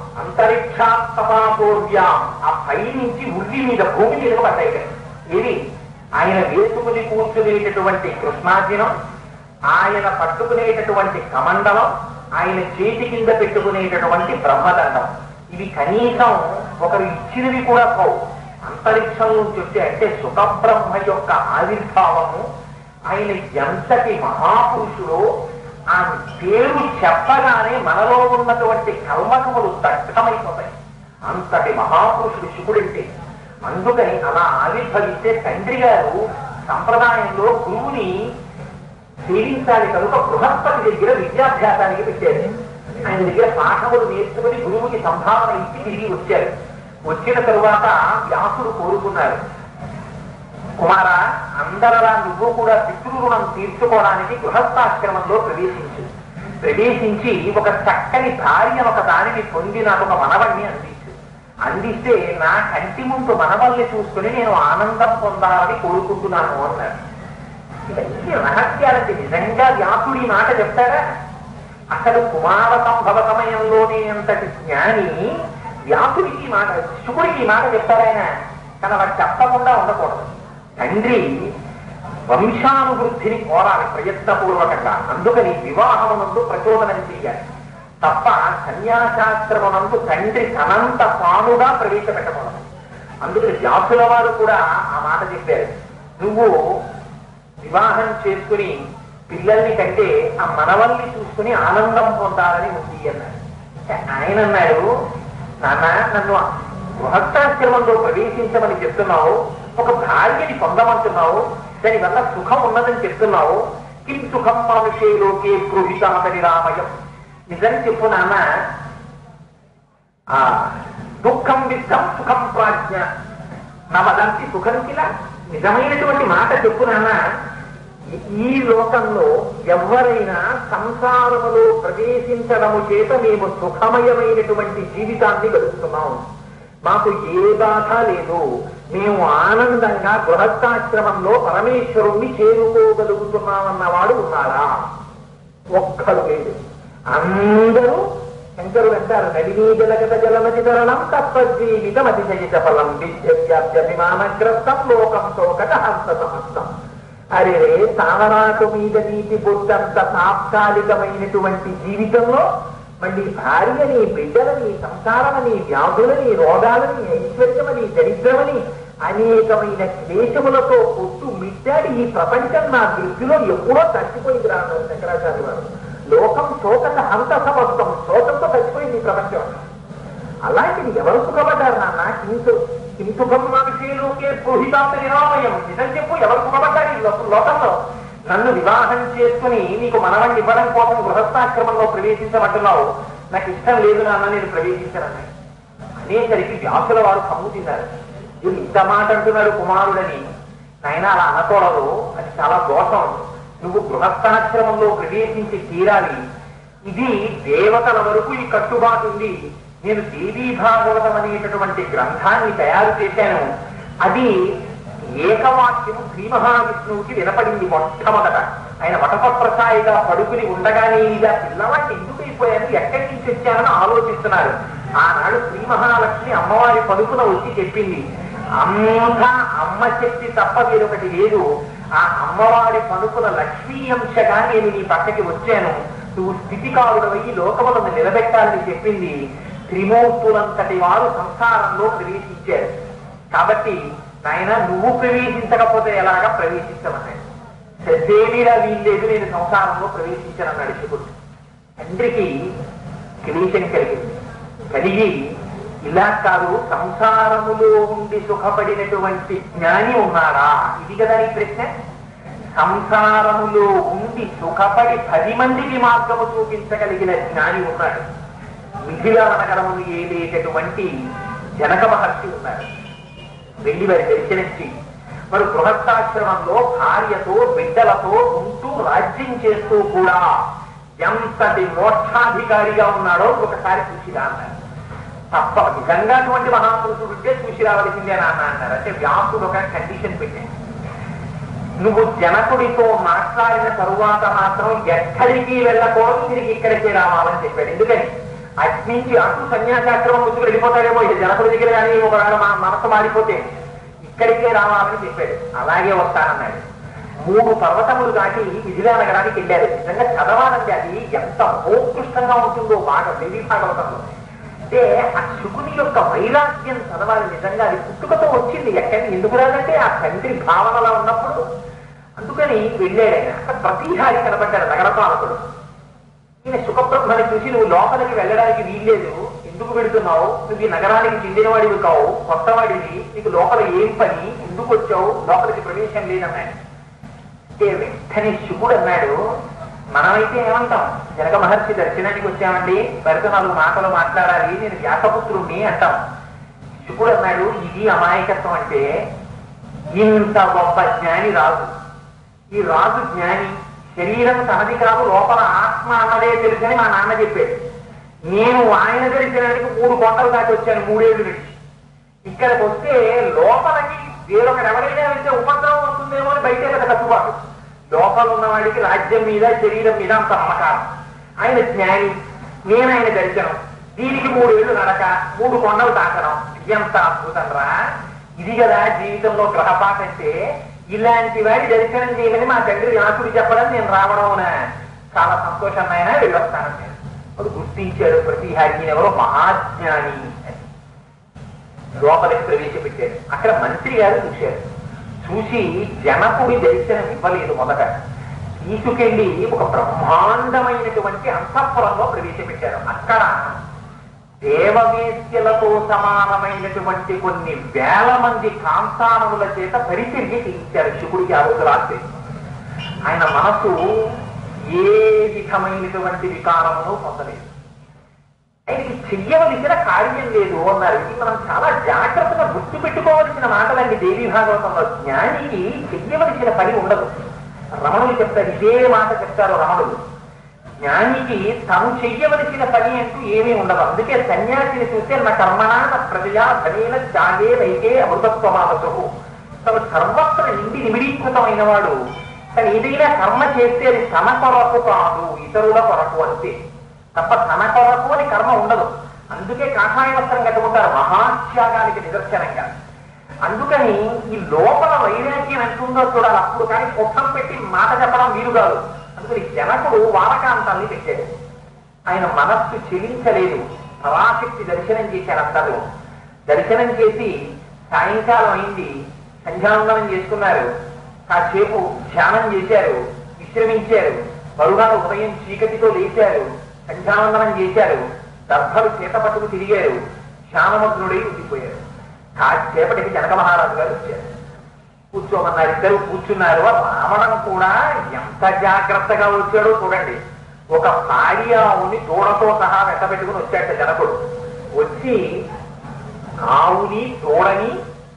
Speaker 2: అంతరిక్షాత్మపాపూర్వ్యాం ఆ పై నుంచి ఉల్లి మీద భూమి మీద పడ్డాయి ఇది ఆయన వేసుకుని కూర్చునేటటువంటి కృష్ణార్జునం ఆయన పట్టుకునేటటువంటి కమండలం ఆయన చేతి కింద పెట్టుకునేటటువంటి బ్రహ్మదండం ఇవి కనీసం ఒకరు ఇచ్చినవి కూడా కావు అంతరిక్షం నుంచి వచ్చే అంటే సుఖబ్రహ్మ యొక్క ఆవిర్భావము ఆయన ఎంతటి మహాపురుషుడో ఆ పేరు చెప్పగానే మనలో ఉన్నటువంటి కల్మకములు దగ్ధమైపోతాయి అంతటి మహాపురుషుడు శివుడంటే అందుకని అలా ఆవిర్భవిస్తే తండ్రి గారు సంప్రదాయంలో గురువుని సేవించాలి కనుక బృహస్పతి దగ్గర విద్యాభ్యాసానికి పెట్టారు ఆయన దగ్గర పాఠములు నేర్చుకుని గురువుకి సంభావన ఇచ్చి తిరిగి వచ్చారు వచ్చిన తరువాత వ్యాసుడు కోరుకున్నారు కుమార అందరలా నువ్వు కూడా పితృరుణం తీర్చుకోవడానికి గృహస్థాశ్రమంలో ప్రవేశించు ప్రవేశించి ఒక చక్కని భార్య ఒక దానిని పొంది నాకు ఒక మనవణ్ణి అందించు అందిస్తే నా కంటి ముందు మనవల్ని చూసుకుని నేను ఆనందం పొందాలని కోరుకుంటున్నాను అన్నారు ఇవన్నీ రహస్యాలంటే నిజంగా వ్యాసుడి మాట చెప్తారా అసలు కుమార సంభవ సమయంలోనే అంతటి జ్ఞాని వ్యాసుడికి ఈ మాట శుకుడికి ఈ మాట చెప్తారాయన కానీ వాడు చెప్పకుండా ఉండకూడదు తండ్రి వంశానువృద్ధిని కోరాలి ప్రయత్నపూర్వకంగా అందుకని వివాహమునందు ప్రచోదనం చెయ్యాలి తప్ప సన్యాసాశ్రమనందు తండ్రి తనంత తానుగా ప్రవేశపెట్టకూడదు అందుకని వ్యాసుల వారు కూడా ఆ మాట చెప్పారు నువ్వు వివాహం చేసుకుని పిల్లల్ని కంటే ఆ మనవల్ని చూసుకుని ఆనందం పొందాలని ఉంది అన్నాడు అంటే ఆయన అన్నాడు నాన్న నన్ను గృహస్థాశ్రమంలో ప్రవేశించమని చెప్తున్నావు ఒక భార్యని పొందమంటున్నావు దానివల్ల సుఖం ఉన్నదని చెప్తున్నావు కిం సుఖం మనుషే లోకే గృహితామని రామయం నిజం చెప్పు నాన్న ఆ దుఃఖం విద్ధం సుఖం ప్రాజ్ఞ నవదంతి సుఖం కిల నిజమైనటువంటి మాట చెప్పు నాన్న ఈ- ఈ లోకంలో ఎవరైనా సంసారములో ప్రవేశించడము చేత మేము సుఖమయమైనటువంటి జీవితాన్ని గడుపుతున్నాం మాకు ఏ బాధ లేదు మేము ఆనందంగా గృహస్థాశ్రమంలో పరమేశ్వరుణ్ణి చేరుకోగలుగుతున్నామన్నవాడు ఉన్నారా ఒక్కడు లేడు అందరూ శంకరులు అంటారు నడినీ జలగత జలమతి తరణం తత్వజీవితం అతిశయిత ఫలం విద్యవ్యాప్యభిమానగ్రస్తం లోకం శోకట హంస సమస్తం అరే రే తామరాకు మీద నీటి బొట్టంత తాత్కాలికమైనటువంటి జీవితంలో మళ్ళీ భార్యని బిడ్డలని సంసారమని వ్యాధులని రోగాలని ఐశ్వర్యమని దరిద్రమని అనేకమైన క్లేశములతో పొట్టు మిట్టాడి ఈ ప్రపంచం నా దృష్టిలో ఎప్పుడో చచ్చిపోయింది రాను శంకరాచార్య వారు లోకం శోకత హంత సమస్తం శోకంతో చచ్చిపోయింది ఈ ప్రపంచం అలాంటిది ఎవరు సుఖపడ్డారు నాన్న కింసు కింసుఖం మనుషులోకే పుహితాంత నిరామయం నిజం చెప్పు ఎవరు సుఖపడ్డారు ఈ లో- లోకంలో నన్ను వివాహం చేసుకుని నీకు మనవణ్ణి ఇవ్వడం కోసం గృహస్థాశ్రమంలో ప్రవేశించమంటున్నావు నాకు ఇష్టం లేదు నాన్న నేను ప్రవేశించనని అనేసరికి వ్యాసుల వారు కమ్ముతున్నారు వీడు ఇంత మాట అంటున్నాడు కుమారుడని నాయన అలా అనకూడదు అది చాలా దోషం నువ్వు గృహస్థాశ్రమంలో ప్రవేశించి తీరాలి ఇది దేవతల వరకు ఈ కట్టుబాటు ఉంది నేను దేవీ భాగవతం అనేటటువంటి గ్రంథాన్ని తయారు చేశాను అది ఏకవాక్యము శ్రీ మహావిష్ణువుకి వినపడింది మొట్టమొదట ఆయన వటపప్రసాయిగా పడుకుని ఉండగానే ఇలా పిల్లవాడిని ఎందుకు అయిపోయాను ఎక్కడి నుంచి వచ్చానని ఆలోచిస్తున్నారు ఆనాడు శ్రీ మహాలక్ష్మి అమ్మవారి పడుకున వచ్చి చెప్పింది అంతా అమ్మ శక్తి తప్ప వేరొకటి లేదు ఆ అమ్మవారి పడుకున లక్ష్మీ అంశగా నేను నీ పక్కకి వచ్చాను నువ్వు స్థితికారుడవయ్యి లోకములను నిలబెట్టాలని చెప్పింది త్రిమూర్తులంతటి వారు సంసారంలో ప్రవేశించారు కాబట్టి నాయన నువ్వు ప్రవేశించకపోతే ఎలాగా ప్రవేశించమన్నాడు సద్దేమీరా వీల్లేదు నేను సంసారంలో ప్రవేశించనన్నాడు శివుడు తండ్రికి క్లేశం కలిగింది కలిగి ఇలా కాదు సంసారములో ఉండి సుఖపడినటువంటి జ్ఞాని ఉన్నాడా ఇది కదా నీ ప్రశ్న సంసారములో ఉండి సుఖపడి పది మందికి మార్గము చూపించగలిగిన జ్ఞాని ఉన్నాడు మిథిలా నగరమును ఏలేటటువంటి జనక మహర్షి ఉన్నాడు వెళ్ళి వారి దర్శనించి మరి గృహస్థాశ్రమంలో భార్యతో బిడ్డలతో ఉంటూ రాజ్యం చేస్తూ కూడా ఎంతటి మోక్షాధికారిగా ఉన్నాడో ఒకసారి చూసి రా అన్నారు తప్ప నిజంగా అటువంటి మహాపురుషుడు ఉంటే చూసి రావలసిందే నాన్న అన్నారు అంటే వ్యాసుడు ఒక కండిషన్ పెట్టాడు నువ్వు జనకుడితో మాట్లాడిన తరువాత మాత్రం ఎక్కడికి వెళ్ళకూడదు తిరిగి ఇక్కడికే రావాలని చెప్పాడు ఎందుకని అట్నుంచి అటు సన్యాసాశ్రమం ముందుకు వెళ్ళిపోతాడేమో ఇది జనకుడి దగ్గర కానీ ఒకవేళ మా మనసు మారిపోతే ఇక్కడికే రావాలని చెప్పాడు అలాగే వస్తానన్నాడు మూడు పర్వతములు దాటి విధిలా నగరానికి వెళ్ళారు నిజంగా చదవాలంటే అది ఎంత మోకృష్టంగా ఉంటుందో బాగా దేవీ భాగవతంలో అంటే ఆ శుకుని యొక్క వైరాగ్యం చదవాలి నిజంగా అది పుట్టుకతో వచ్చింది ఎక్కడి ఎందుకు రాదంటే ఆ తండ్రి భావనలో ఉన్నప్పుడు అందుకని వెళ్ళాడు ఆయన అక్కడ ప్రతిహారి కనబడ్డాడు నగరపాలకుడు ఈయన సుఖబ్రహ్మని చూసి నువ్వు లోపలికి వెళ్ళడానికి వీల్లేదు ఎందుకు పెడుతున్నావు నువ్వు ఈ నగరానికి చెందినవాడివి కావు కొత్తవాడివి నీకు లోపల ఏం పని ఎందుకు వచ్చావు లోపలికి ప్రవేశం లేదన్నాడు అంటే వెంటనే శుకుడు అన్నాడు మనమైతే ఏమంటాం జనక మహర్షి దర్శనానికి వచ్చామండి వారితో నాలుగు మాటలు మాట్లాడాలి నేను వ్యాసపుత్రుణ్ణి అంటాం శుకుడు అన్నాడు ఇది అమాయకత్వం అంటే ఇంత గొప్ప జ్ఞాని రాజు ఈ రాజు జ్ఞాని శరీరం తనది కాదు లోపల ఆత్మ అన్నదే తెలుసని మా నాన్న చెప్పాడు నేను ఆయన దర్శనానికి మూడు కొండలు దాటి వచ్చాను మూడేళ్లు నుంచి ఇక్కడికి వస్తే లోపలికి వేరొకరు ఎవరైనా వెళ్తే ఉపద్రవం వస్తుందేమో అని బయటే పెద్ద కట్టుబాటు లోపల ఉన్నవాడికి రాజ్యం మీద శరీరం మీద అంత నమ్మకారం ఆయన జ్ఞాని నేను ఆయన దర్శనం దీనికి మూడేళ్లు నడక మూడు కొండలు దాటడం ఎంత అద్భుతం రా ఇది కదా జీవితంలో గ్రహపాట అంటే ఇలాంటి వాడి దర్శనం చేయమని మా తండ్రి వ్యాసుడు చెప్పడం నేను రావడం చాలా సంతోషం అయినా వెళ్ళొస్తాను నేను వాడు గుర్తించాడు ప్రతిహారి ఈయన ఎవరో మహాజ్ఞాని అని లోపలికి ప్రవేశపెట్టాడు అక్కడ మంత్రి గారు చూశారు చూసి జనకుడి దర్శనం ఇవ్వలేదు మొదట తీసుకెళ్లి ఒక బ్రహ్మాండమైనటువంటి అంతఃపురంలో ప్రవేశపెట్టారు అక్కడ దేవవేద్యలతో సమానమైనటువంటి కొన్ని వేల మంది కాంతానముల చేత పరిచర్య చేయించారు శివుడికి ఆ రోజు రాత్రి ఆయన మనసు ఏ విధమైనటువంటి వికారమును పొందలేదు ఆయనకి చెయ్యవలసిన కార్యం లేదు అన్నారు ఇది మనం చాలా జాగ్రత్తగా గుర్తు పెట్టుకోవలసిన మాటలండి దేవి భాగవతంలో జ్ఞానికి చెయ్యవలసిన పని ఉండదు రమణులు చెప్తారు ఇదే మాట చెప్తారు రమణులు జ్ఞానికి తను చెయ్యవలసిన పని అంటూ ఏమీ ఉండదు అందుకే సన్యాసిని చూస్తే నా కర్మణ నా ప్రజయా ధనేన త్యాగే నైకే అమృతత్వమావసు తను సర్వత్ర నిండి నిమిడీకృతమైన వాడు తను ఏదైనా కర్మ చేస్తే అది తన కొరకు కాదు ఇతరుల కొరకు అంతే తప్ప తన కొరకు అని కర్మ ఉండదు అందుకే కాషాయ వస్త్రం కట్టుకుంటారు మహాత్యాగానికి నిదర్శనంగా అందుకని ఈ లోపల వైరాగ్యం ఎంతుందో చూడాలి అప్పుడు కానీ పుట్టం పెట్టి మాట చెప్పడం వీలు కాదు అందుకని జనకుడు వారకాంతాన్ని పెట్టాడు ఆయన మనస్సు చెలించలేదు పరాశక్తి దర్శనం చేశారు అందరూ దర్శనం చేసి సాయంకాలం అయింది సంధ్యావందనం చేసుకున్నారు కాసేపు ధ్యానం చేశారు విశ్రమించారు మరునాడు ఉదయం చీకటితో లేచారు సంధ్యావందనం చేశారు దర్భలు చేత పట్టుకు తిరిగారు శ్యామమగ్నుడై ఉండిపోయారు కాసేపటికి జనక మహారాజు గారు వచ్చారు కూర్చోమన్నారు ఇద్దరు కూర్చున్నారు ఆ రావణం కూడా ఎంత జాగ్రత్తగా వచ్చాడో చూడండి ఒక భార్య ఆవుని దూడతో సహా వెంటబెట్టుకుని వచ్చాట జనకుడు వచ్చి ఆవుని దూడని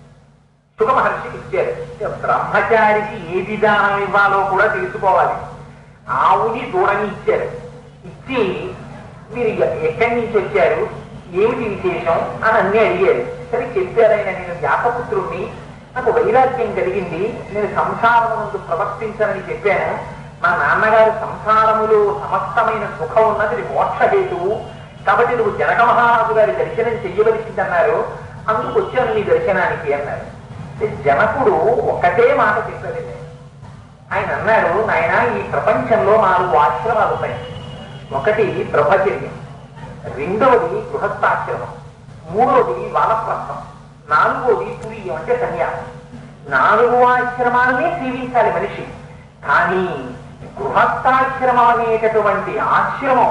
Speaker 2: సుఖ మహర్షికి ఇచ్చారు బ్రహ్మచారికి ఏ విధానం ఇవ్వాలో కూడా తెలుసుకోవాలి ఆవుని దూడని ఇచ్చారు ఇచ్చి మీరు ఎక్కడి నుంచి వచ్చారు ఏమిటి విశేషం అని అన్ని అడిగారు సరే చెప్పారైనా నేను జాతపుత్రుణ్ణి నాకు వైరాగ్యం కలిగింది నేను సంసారం ముందు ప్రవర్తించనని చెప్పాను మా నాన్నగారు సంసారములో సమస్తమైన సుఖం ఉన్నది ఇది మోక్షహేతువు కాబట్టి నువ్వు జనక మహారాజు గారి దర్శనం చెయ్యవలసిందన్నారు అందుకు వచ్చాను నీ దర్శనానికి అన్నారు అంటే జనకుడు ఒకటే మాట చెప్పలేదు ఆయన అన్నాడు నాయన ఈ ప్రపంచంలో నాలుగు ఆశ్రమాలు ఉన్నాయి ఒకటి బ్రహ్మచర్యం రెండవది గృహస్థాశ్రమం మూడవది వానప్రస్థం నాలుగోది తురియం అంటే సన్యాసం నాలుగు ఆశ్రమాలనే జీవించాలి మనిషి కానీ గృహస్థాశ్రమం అనేటటువంటి ఆశ్రమం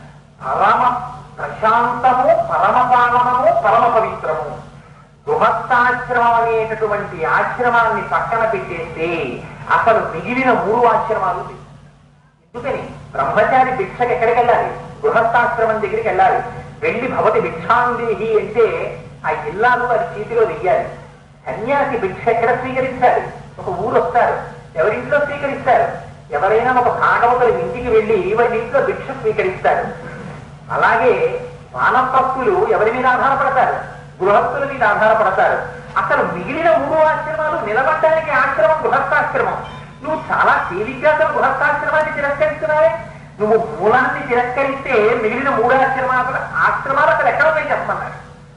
Speaker 2: పరమ ప్రశాంతము పరమ పావనము పరమ పవిత్రము గృహస్థాశ్రమం అనేటటువంటి ఆశ్రమాన్ని పక్కన పెట్టేస్తే అసలు మిగిలిన మూడు ఆశ్రమాలు లేవు. ఎందుకని బ్రహ్మచారి భిక్షకి ఎక్కడికి వెళ్ళాలి గృహస్థాశ్రమం దగ్గరికి వెళ్ళాలి వెళ్ళి భవతి భిక్షాందేహి అంటే ఆ ఇల్లాలు వారి చేతిలో వెయ్యాలి సన్యాసి భిక్ష ఎక్కడ స్వీకరించాలి ఒక ఊరు వస్తారు ఎవరింట్లో స్వీకరిస్తారు ఎవరైనా ఒక భాగవతుల ఇంటికి వెళ్ళి వారి ఇంట్లో భిక్ష స్వీకరిస్తారు అలాగే వానప్రస్తులు ఎవరి మీద ఆధారపడతారు గృహస్థుల మీద ఆధారపడతారు అసలు మిగిలిన మూడు ఆశ్రమాలు నిలబడడానికి ఆశ్రమం గృహస్థాశ్రమం నువ్వు చాలా తేలిగ్గా అసలు గృహస్థాశ్రమాన్ని తిరస్కరిస్తున్నావే నువ్వు మూలాన్ని తిరస్కరిస్తే మిగిలిన మూడు ఆశ్రమాలు ఆశ్రమాలు అసలు ఎక్కడ ఉన్నాయి చెప్పమన్నారు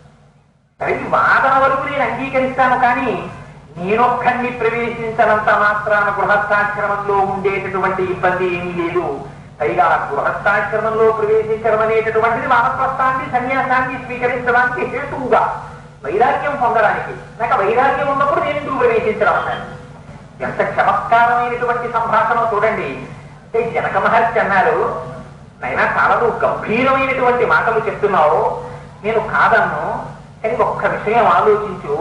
Speaker 2: సరే ఈ వాదన వరకు నేను అంగీకరిస్తాను కానీ నేనొక్కడిని ప్రవేశించనంత మాత్రాన గృహస్థాశ్రమంలో ఉండేటటువంటి ఇబ్బంది ఏమీ లేదు పైగా గృహస్థాశ్రమంలో ప్రవేశించడం అనేటటువంటిది వానప్రస్థాన్ని సన్యాసాన్ని స్వీకరించడానికి హేతువుగా వైరాగ్యం పొందడానికి నాకు వైరాగ్యం ఉన్నప్పుడు నేను ఎందుకు ప్రవేశించడం అన్నాను ఎంత చమత్కారమైనటువంటి సంభాషణ చూడండి అంటే జనక మహర్షి అన్నారు నైనా చాలా నువ్వు గంభీరమైనటువంటి మాటలు చెప్తున్నావు నేను కాదన్ను కానీ ఒక్క విషయం ఆలోచించు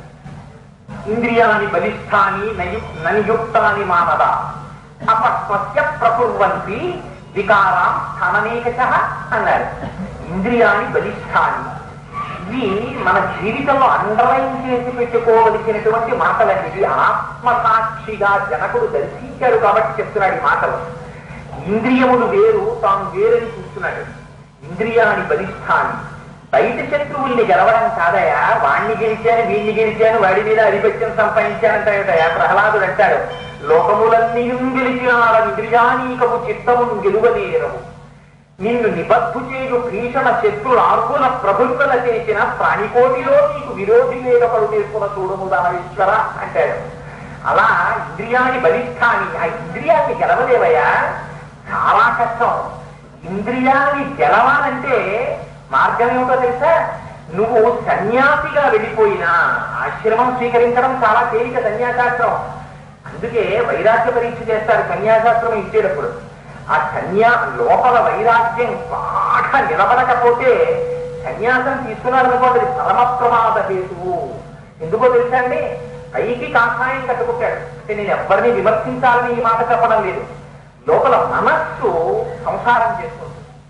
Speaker 2: ఇంద్రియాన్ని బలిష్టాని నయు- ననియుక్తాని మానవ అపస్వస్య ప్రకుర్వంతి వికారాం స్థాననేకశ అన్నారు ఇంద్రియాన్ని బలిష్టాని ఇవి మన జీవితంలో అండర్లైన్ చేసి పెట్టుకోవలసినటువంటి మాటలండి ఇవి ఆత్మసాక్షిగా జనకుడు దర్శించాడు కాబట్టి చెప్తున్నాడు ఈ మాటలు ఇంద్రియములు వేరు తాను వేరని చూస్తున్నాడు ఇంద్రియాన్ని బలిష్టాన్ని బయట శత్రువుల్ని గెలవడం కాదయా వాణ్ణి గెలిచాను వీణ్ణి గెలిచాను వాడి మీద అధిపత్యం సంపాదించానంటాయా ప్రహ్లాదుడు అంటాడు లోకములన్నీ గెలిచిన ఇంద్రియానీకము చిత్తమును గెలువనేరము నిన్ను నిబద్ధు చేయు భీషణ శత్రులు ఆర్గుల ప్రభుత్వల చేసిన ప్రాణికోటిలో నీకు విరోధి లేదొకడు నేర్పున చూడము దానవేశ్వర అంటాడు అలా ఇంద్రియాన్ని బలిష్టాన్ని ఆ ఇంద్రియాన్ని గెలవలేవయ్యా చాలా కష్టం ఇంద్రియాన్ని గెలవాలంటే మార్గం ఏమిటో తెలుసా నువ్వు సన్యాసిగా వెళ్ళిపోయినా ఆశ్రమం స్వీకరించడం చాలా తేలిక సన్యాసాశ్రమం అందుకే వైరాగ్య పరీక్ష చేస్తారు సన్యాసాశ్రమం ఇచ్చేటప్పుడు ఆ సన్యా లోపల వైరాగ్యం బాగా నిలబడకపోతే సన్యాసం తీసుకున్నారు అనుకోండి అది పరమ ప్రమాద హేతువు ఎందుకో తెలుసా అండి పైకి కాషాయం కట్టుకుంటాడు అంటే నేను ఎవరిని విమర్శించాలని ఈ మాట చెప్పడం లేదు లోపల మనస్సు సంసారం చేస్తుంది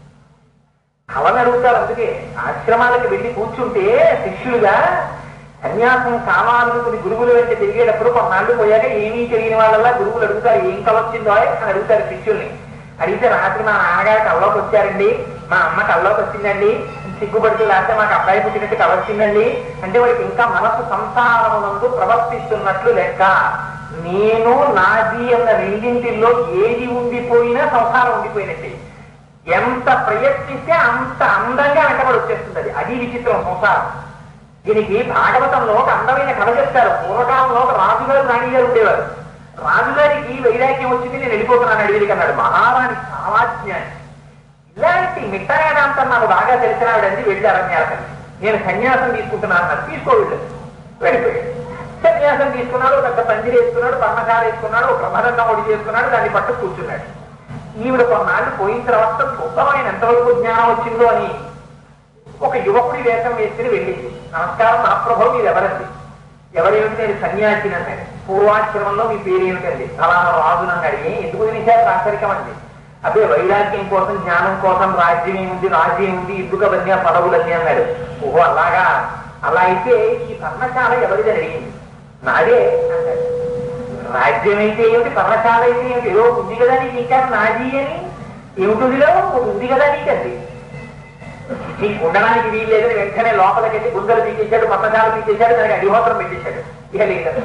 Speaker 2: కళను అడుగుతారు అందుకే ఆశ్రమాలకు వెళ్ళి కూర్చుంటే శిష్యులుగా సన్యాసం కావాలనుకుని గురువులు వెంట తిరిగేటప్పుడు కొన్నాళ్ళు పోయాక ఏమీ తెలియని వాళ్ళ గురువులు అడుగుతారు ఏం కళ వచ్చిందో అని అడుగుతారు శిష్యుల్ని అడిగితే రాత్రి మా నాన్నగారు కళ్ళలోకి వచ్చారండి మా అమ్మ కళ్ళలోకి వచ్చిందండి సిగ్గుపడుతూ లేకపోతే మాకు అబ్బాయి పుట్టినట్టు కళ వచ్చిందండి అంటే వాడికి ఇంకా మనసు సంసారమునందు ప్రవర్తిస్తున్నట్లు లెక్క నేను నాది అన్న రెండింటిలో ఏది ఉండిపోయినా సంసారం ఉండిపోయినట్టే ఎంత ప్రయత్నిస్తే అంత అందంగా వెంటబడి వచ్చేస్తుంది అది అది విచిత్రం సంసారం దీనికి భాగవతంలో ఒక అందమైన కథ చెప్తారు పూర్వకాలంలో ఒక రాజుగారు రాణిగారు ఉండేవారు రాజుగారికి వైరాగ్యం వచ్చింది నేను వెళ్ళిపోతున్నాను అడిగిరికి అన్నాడు మహారాణి చాలా జ్ఞాని ఇలాంటి మిట్ట వేదాంతం నాకు బాగా తెలిసిన ఆవిడండి వెళ్ళి అరణ్యాలకు నేను సన్యాసం తీసుకుంటున్నాను అన్నారు తీసుకోవద్దు వెళ్ళిపోయాడు సన్యాసం తీసుకున్నాడు పెద్ద పందిరి వేసుకున్నాడు పర్ణశాల వేసుకున్నాడు ఒక బ్రహ్మదండం ఒడి చేసుకున్నాడు దాన్ని పట్టు కూర్చున్నాడు ఈవిడ కొన్నాళ్ళు పోయిన తర్వాత చూద్దాం ఆయన ఎంతవరకు జ్ఞానం వచ్చిందో అని ఒక యువకుడి వేషం వేసుకుని వెళ్ళింది నమస్కారం మహాప్రభు మీరు ఎవరండి ఎవరేమిటి నేను సన్యాసిని అన్నాడు పూర్వాశ్రమంలో మీ పేరు ఏమిటండి అలా రాజునన్నాడు "ఏ, ఎందుకు వినిచారు ఆశ్చర్యం అండి అదే వైరాగ్యం కోసం జ్ఞానం కోసం రాజ్యం ఏముంది రాజ్యం ఏముంది ఇద్దుక బన్య పదవులన్నీ అన్నాడు ఓహో అలాగా అలా అయితే ఈ పర్ణశాల ఎవరిదని అడిగింది నాదే అన్నాడు రాజ్యం అయితే ఏమిటి పర్ణశాల అయితే ఏమిటి ఏదో ఉంది కదా నీకు ఇంకా నాది అని ఏమిటిలో ఉంది కదా నీకండి నీకు ఉండడానికి వీలు లేదని వెంటనే లోపలికి వెళ్ళి గుండెలు తీసేశాడు పర్ణశాల తీసేశాడు దానికి అడిహోత్రం పెట్టేశాడు ఇక లేదు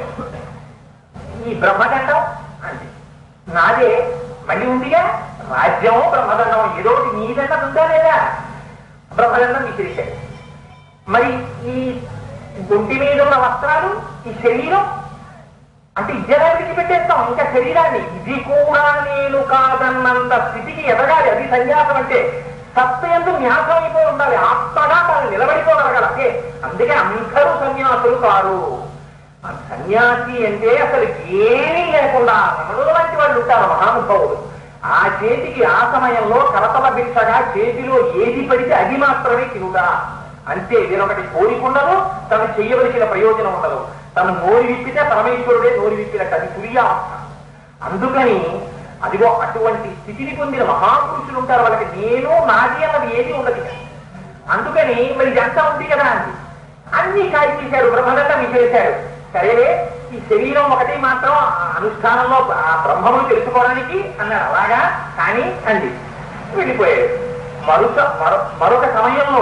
Speaker 2: ఈ బ్రహ్మదండం అంది నాదే మళ్ళీ ఉందిగా రాజ్యము బ్రహ్మదండం ఏదో ఒకటి నీదన్నది ఉందా లేదా బ్రహ్మదండం విసిరేశాడు మరి ఈ ఒంటి మీద ఉన్న వస్త్రాలు ఈ శరీరం అంటే ఇద్దరానికి పెట్టేస్తాం ఇంకా శరీరాన్ని ఇది కూడా నేను కాదన్నంత స్థితికి ఎదగాలి అది సన్యాసం అంటే సత్యందు న్యాసం అయిపోయి ఉండాలి ఆత్మగా తాను నిలబడిపోగలగాలి అదే అందుకే అందరూ సన్యాసులు కారు ఆ సన్యాసి అంటే అసలు ఏమీ లేకుండా రమణుల వంటి వాళ్ళు ఉంటారు మహానుభావులు ఆ చేతికి ఆ సమయంలో కరతల భిక్షగా చేతిలో ఏది పడితే అది మాత్రమే తినుగా అంతే వేరొకటి కోరికుండదు తను చెయ్యవలసిన ప్రయోజనం ఉండదు తను నోరు విప్పితే పరమేశ్వరుడే నోరు విప్పినట్టు అది తుర్యావస్థ అందుకని అదిగో అటువంటి స్థితిని పొందిన మహాపురుషులు ఉంటారు వాళ్ళకి నేను నాది అన్నది ఏది ఉండదు ఇక. అందుకని మరి ఇదంతా ఉంది కదా అండి అన్ని కాయ తీశాడు బ్రహ్మదండం విసిరేశాడు సరేలే ఈ శరీరం ఒకటి మాత్రం ఆ అనుష్ఠానంలో ఆ బ్రహ్మమును తెలుసుకోవడానికి అన్నాడు అలాగా కానీ అంది వెళ్ళిపోయాడు మరొక మరొ మరొక సమయంలో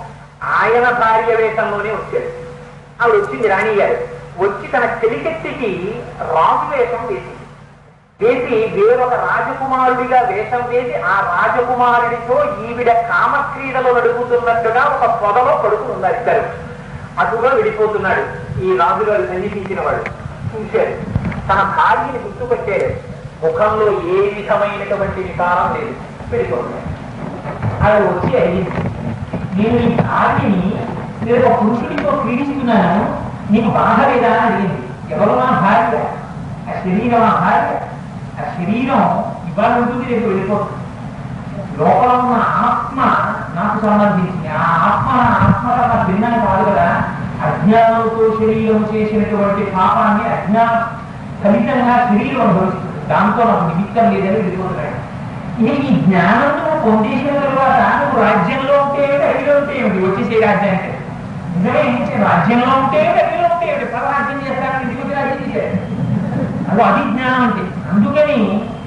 Speaker 2: ఆయన భార్య వేషంలోనే వచ్చాడు ఆవిడ వచ్చింది రాణి గారు వచ్చి తన చెలికెత్తికి రాజు వేషం వేసింది వేసి వేరొక రాజకుమారుడిగా వేషం వేసి ఆ రాజకుమారుడితో ఈవిడ కామక్రీడలు నడుపుతున్నట్టుగా ఒక పొదలో పడుకుని ఉన్నారు ఇద్దరు అటుగా వెళ్ళిపోతున్నాడు ఈ రాజుగారు సన్నిహించిన వాడు చూశాడు తన భార్యని గుర్తుపట్టాడు ముఖంలో ఏ విధమైనటువంటి వికారం లేదు వెళ్ళిపోతున్నాడు ఆవిడ వచ్చి అడిగింది నేను ఈ భార్యని నేను ఒక పురుషుడితో పీడిస్తున్నాను నీకు బాధ లేదా అని అడిగింది ఎవరు నా భార్య ఆ శరీరం ఆ భార్య ఆ శరీరం ఇవాళ ఉంటుంది రేపు వెళ్ళిపోతుంది లోపల ఉన్న ఆత్మ నాకు సంబంధించింది ఆ ఆత్మ నా ఆత్మ కన్నా భిన్నం కాదు కదా అజ్ఞానంతో శరీరం చేసినటువంటి పాపాన్ని అజ్ఞాన ఫలితంగా శరీరం అనుభవిస్తుంది దాంతో నాకు నిమిత్తం లేదని వెళ్ళిపోతున్నాడు ఇక ఈ జ్ఞానం నువ్వు పొందేసిన తర్వాత నువ్వు రాజ్యంలో ఉంటే ఏమిటి అడిలో ఉంటే ఏమిటి వచ్చేసే రాజ్యానికి నిజమే ఏంటి? రాజ్యంలో ఉంటే ఏమిటి అడిలో ఉంటే ఏమిటి పరరాజ్యం చేస్తాను ఇంటికి వచ్చి రాజ్యం చేశాడు అదో అది జ్ఞానం అంటే అందుకని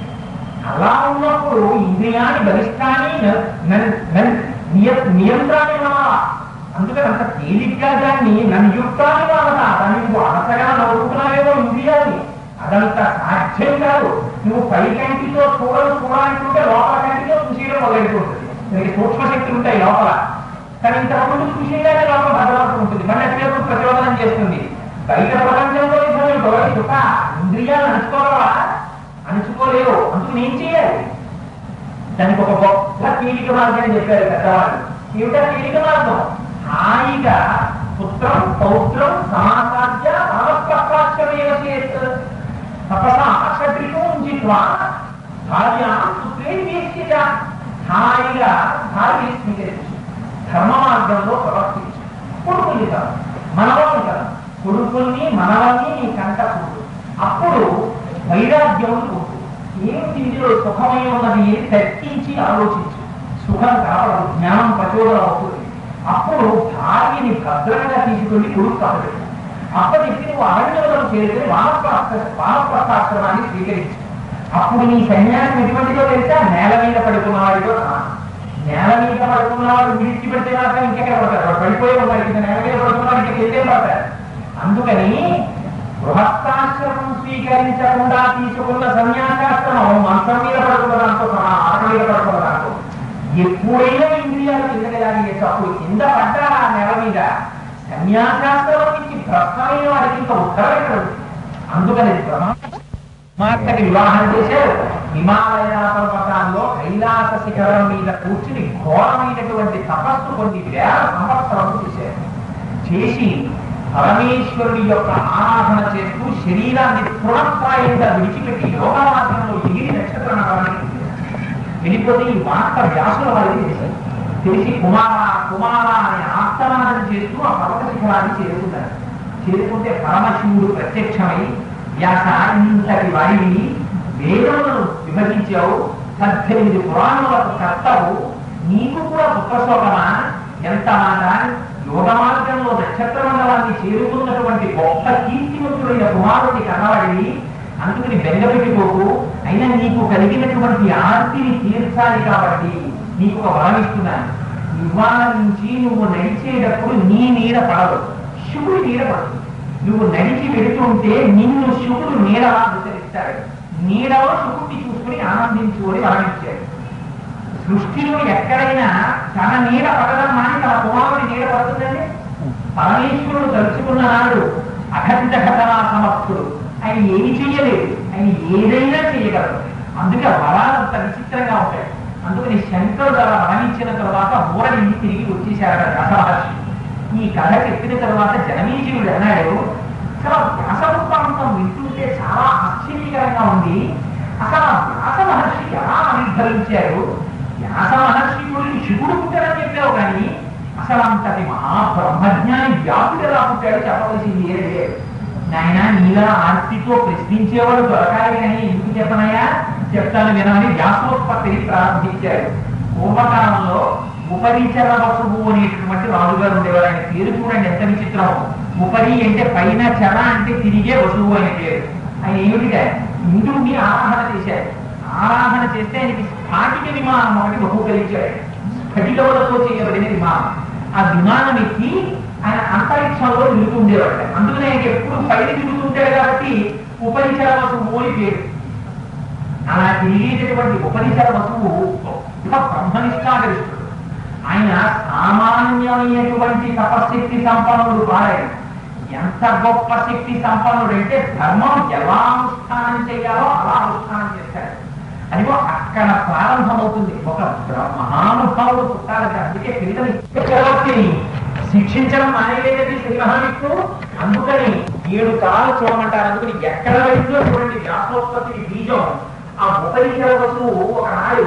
Speaker 2: అలా ఉన్నప్పుడు ఇంద్రియాన్ని బలిష్టాన్ని న- న- న- నియ- నియంత్రాన్ని అనాలా అందుకని అంత తేలిగ్గా దాన్ని నన్ను యుక్తాన్ని వాడదా దాన్ని నువ్వు అనసగా నవ్వుతున్నావేమో ఇంద్రియాన్ని అదంతా సాధ్యం కాదు నువ్వు పై కంటితో చూడలు చూడాలంటుంటే లోపల కంటితో చూసేయడం మొదలెడుతుంటుంది దీనికి సూక్ష్మ శక్తులు ఉంటాయి లోపల కానీ ఇంతకుముందు చూసేయగానే లోపల భద్రవలసి ఉంటుంది మళ్ళీ అట్లేదు ప్రచోదనం చేస్తుంది బయట ప్రపంచంలో ఇప్పుడు సుఖ ఇంద్రియాలు అణుచుకోగలవా అణుచుకోలేవు అందుకు నేను చేయాలి దానికి ఒక గొప్ప తేలిక మార్గం అని చెప్పారు పెద్దవాళ్ళు ఏమిటా తేలిక మార్గం హాయిగా పుత్రం పౌత్రం సమాసాధ్య భగవత్ప్రకాశమేవ చేత్ తపస అసదృశం జిత్వా భార్యా పుత్రేణి వేశ్యజ హాయిగా భార్య స్వీకరించు ధర్మ మార్గంలో ప్రవర్తించు కొడుకుని కదా మనవాళ్ళు కదా కొడుకుల్ని మనవల్ని నీ కంట చూడు అప్పుడు వైరాగ్యం ఉంటుంది ఏమిటి ఇందులో సుఖమై ఉన్నది అని తర్కించి ఆలోచించు సుఖం కావడం జ్ఞానం ప్రచోదనం అవుతుంది అప్పుడు భార్యని భద్రంగా తీసుకెళ్లి కొడుకు కావడం అప్పటికి నువ్వు అరణ్యంలో చేరితే వానప్రస్థ వానప్రస్థాశ్రమాన్ని స్వీకరించు అప్పుడు నీ సన్యాసం ఎటువంటిదో తెలుసా నేల మీద పడుకున్నవాడితో సమానం. నేల మీద పడుకున్నవాడు విడిచిపెడితే మాత్రం ఇంకెక్కడ పడతారు వాడు పడిపోయి ఉన్నాడు కింద నేల మీద పడుకున్నవాడు ఇంకెక్కడ వెళ్ళే పడతారు అందుకని గృహస్థాశ్రమం స్వీకరించకుండా తీసుకున్న సన్యాసాశ్రమం మంచం మీద పడుకున్న దాంతో సమానం ఆట మీద పడుకున్న దాంతో ఎప్పుడైనా ఇంద్రియాలు కిందకి అప్పుడు కింద పడ్డా ఆ నేల మీద సన్యాసాశ్రమం నుంచి భ్రష్టమైన వాడికి ఇంకా ఉత్తరం ఎక్కడ ఉంది? అందుకని ఇది ప్రమాదం. కుమార్తెకి వివాహం చేశారు హిమాలయ పర్వతాల్లో కైలాస శిఖరం మీద కూర్చుని ఘోరమైనటువంటి తపస్సు కొన్ని వేల సంవత్సరాలు చేశారు చేసి పరమేశ్వరుడి యొక్క ఆరాధన చేస్తూ శరీరాన్ని తృణప్రాయంగా విడిచిపెట్టి యోగ మార్గంలో ఎగిరి నక్షత్ర నగరానికి వెళ్ళిపోతే ఈ వార్త వ్యాసుల వారికి తెలిసింది తెలిసి కుమార కుమార అనే ఆస్తనాదం చేస్తూ ఆ పర్వత శిఖరాన్ని చేరుకున్నారు చేరుకుంటే పరమశివుడు ప్రత్యక్షమై వ్యాస ఇంతటి వాడిని వేదములను విభజించావు పద్దెనిమిది పురాణములకు కర్తవు నీకు కూడా పుత్రశోకమా ఎంత మాట యోగ మార్గంలో నక్షత్ర మండలాన్ని చేరుకున్నటువంటి గొప్ప కీర్తివంతుడైన కుమారుడిని కన్నవాడిని అందుకని బెంగపెట్టుకోకు అయినా నీకు కలిగినటువంటి ఆర్తిని తీర్చాలి కాబట్టి నీకు ఒక వరం ఇస్తున్నాను ఇవాళ నుంచి నువ్వు నడిచేటప్పుడు నీ నీడ పడదు శివుడి నీడ పడదు నువ్వు నడిచి వెళుతుంటే నిన్ను శివుడు నీడలా అనుసరిస్తాడు నీడలో శివుడిని చూసుకుని ఆనందించు అని వరం ఇచ్చాడు సృష్టిలో ఎక్కడైనా తన నీడ పడడం మాని తన కుమారుడి నీడ పడుతుందండి పరమేశ్వరుడు తలుచుకున్న నాడు అఖండ ఘటనా సమర్థుడు ఆయన ఏమి చెయ్యలేదు ఆయన ఏదైనా చేయగలడు అందుకే ఆ వరాలంత విచిత్రంగా ఉంటాయి అందుకని శంకరుడు అలా మరణించిన తర్వాత మూరని తిరిగి వచ్చేశారట వ్యాసమహర్షి ఈ కథ చెప్పిన తర్వాత జనమేజీవుడు అన్నాడు అసలు ఆ వ్యాస వృత్తాంతం వింటుంటే చాలా ఆశ్చర్యకరంగా ఉంది అసలు ఆ వ్యాస మహర్షి ఎలా ఆవిర్భవించారు వ్యాస మహర్షి గురించి శివుడు పుట్టాడని చెప్పావు కానీ అసలు అంతటి మహాబ్రహ్మజ్ఞాని వ్యాసుడు ఎలా పుట్టాడో చెప్పవలసింది ఏం లేదు నాయన నీలా ఆర్తితో ప్రశ్నించేవాడు దొరకాలి కానీ ఎందుకు చెప్పనయ్యా చెప్తాను వినమని వ్యాసోత్పత్తిని ప్రారంభించారు పూర్వకాలంలో ఉపరిచర వసువు అనేటటువంటి రాజుగారు ఉండేవారు ఆయన పేరు చూడండి ఎంత విచిత్రం ఉపరి అంటే పైన చర అంటే తిరిగే వసువు అనే పేరు ఆయన ఏమిటిగా ఇంద్రుడిని ఆరాధన చేశారు ఆరాధన చేస్తే ఆయనకి స్ఫాటిక విమానం ఒకటి బహుకరించాడు స్ఫటికములతో చేయబడిన విమానం ఆ విమానం ఎక్కి ఆయన అంతరిక్షంలో తిరుగుతుండేవాడు అందుకనే ఆయనకి ఎప్పుడు పైన తిరుగుతుంటాడు కాబట్టి ఉపరిచర వసువు అని పేరు అలా తిరిగేటటువంటి ఉపనిషద వస్తువు గొప్ప బ్రహ్మనిష్టాగరిష్ఠుడు ఆయన సామాన్యమైనటువంటి తపశక్తి సంపన్నుడు కాడాడు ఎంత గొప్ప శక్తి సంపన్నుడు అంటే ధర్మం ఎలా అనుష్ఠానం చేయాలో అలా అనుష్ఠానం చేస్తాడు అదిగో అక్కడ ప్రారంభమవుతుంది ఒక బ్ర- మహానుభావుడు పుట్టాలంటే అందుకే పిల్లలు చక్రవర్తిని శిక్షించడం మానేలేదని శ్రీ మహావిష్ణువు అందుకని ఏడు తరాలు చూడమంటారు అందుకని ఎక్కడ వెళ్ళిందో చూడండి వ్యాసోత్పత్తికి బీజం ఆ ఉపరిచర వస్తువు ఒకనాడు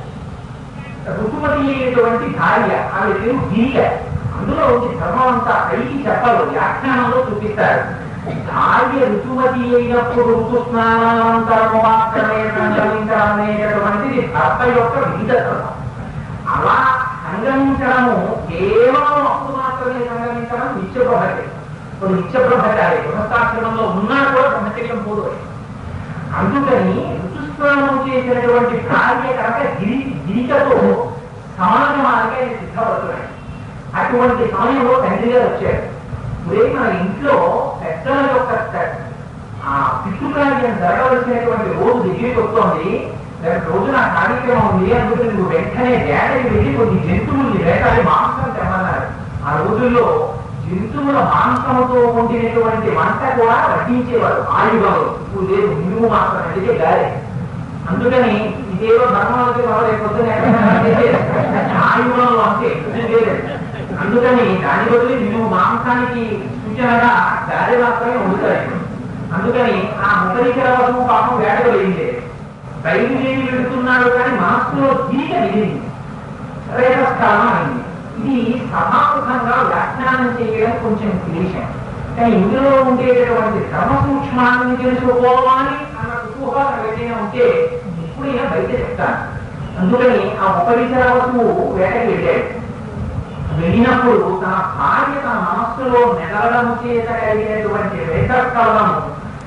Speaker 2: ఋతుమతి అయినటువంటి భార్య ఆమె పేరు గిరియ అందులో ఉంది ధర్మం అంతా పైకి చెప్పరు వ్యాఖ్యానంలో చూపిస్తారు భార్య ఋతుమతి అయినప్పుడు ఋతుస్నానానంతరము మాత్రమే సంగమించడం అనేటటువంటిది భర్త యొక్క విహిత ధర్మం అలా సంగమించడము కేవలం అప్పుడు మాత్రమే సంగమించడం నిత్య బ్రహ్మచర్యం ఇప్పుడు నిత్య బ్రహ్మచారి గృహస్థాశ్రమంలో ఉన్నా కూడా బ్రహ్మచర్యం పోదు అది. అందుకని ఋతుస్నానం చేసినటువంటి భార్య కనుక గిరి గిరికతో సమాగమానికి ఆయన సిద్ధపడుతున్నాడు అటువంటి సమయంలో తండ్రి గారు వచ్చాడు ఇప్పుడే మన ఇంట్లో పెద్దల యొక్క త- ఆ పితృకార్యం జరగవలసినటువంటి రోజు దగ్గరికి వస్తోంది రేపు రోజు నా కార్యక్రమం ఉంది అందుకని నువ్వు వెంటనే వేటకి వెళ్ళి కొన్ని జంతువుల్ని వేటాడి మాంసం తెమ్మన్నారు ఆ రోజుల్లో జంతువుల మాంసముతో వండినటువంటి వంట కూడా వడ్డించేవారు ఆయుధంలో ఇప్పుడు లేదు మినుము మాత్రం అడిగే గాలి అందుకని ఇదేదో ధర్మాలకి పొద్దున ఆయుధంలో అంతే ఇది లేదు
Speaker 1: అందుకని దాని బదులు నువ్వు మాంసానికి సూచనగా దారి మాత్రమే వండుతాయి అందుకని ఆ ముఖరికర వస్తువు పాపం వేటకు వెళ్ళిందే బయలుదేరి వెళుతున్నాడు కానీ మనస్సులో తీరిక మిగిలింది రేతస్థానం అయింది ఇది సమాముఖంగా వ్యాఖ్యానం చేయడం కొంచెం క్లేశం కానీ ఇందులో ఉండేటటువంటి ధర్మ సూక్ష్మాన్ని తెలుసుకోవాలి అన్న కుతూహలం ఏదైనా ఉంటే ఇప్పుడైనా బయట చెప్తాను అందుకని ఆ ఉపరిచర వస్తువు వేటకి వెళ్ళాడు వెళ్ళినప్పుడు తన భార్య తన మనస్సులో నెగలడం చేత కలిగినటువంటి రేతస్థలను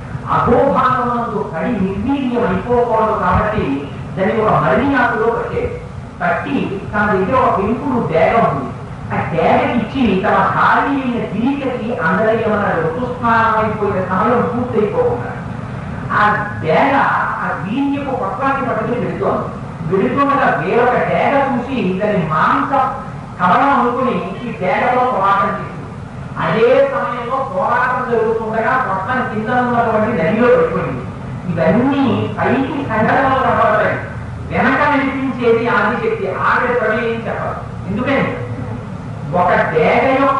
Speaker 1: అధోభాగమందు కడి నిర్వీర్యం అయిపోకూడదు కాబట్టి దాన్ని ఒక మరియాకులో కట్టేది కట్టి తన దగ్గర ఒక పెంపుడు డేగ ఉంది ఆ డేగకి ఇచ్చి తన భార్య అయిన గిరికకి అందరయ్యమన్న ఋతుస్నానం అయిపోయిన సమయం పూర్తయిపోకుండా ఆ డేగ ఆ వీర్యపు పత్రాన్ని పట్టుకుని వెళుతోంది వెళుతుండగా వేరొక డేగ చూసి దాని మాంస కవలం అనుకుని ఈ డేగలో పోరాటం చేసింది అదే సమయంలో పోరాటం జరుగుతుండగా మొత్తం కింద ఉన్నటువంటి నదిలో పడిపోయింది ఇవన్నీ పైకి సంఘటనలు కనబడతాయి వెనక నడిపించేది ఆదిశక్తి ఆవిడ ప్రమేయం చెప్పాలి ఎందుకని ఒక డేగ యొక్క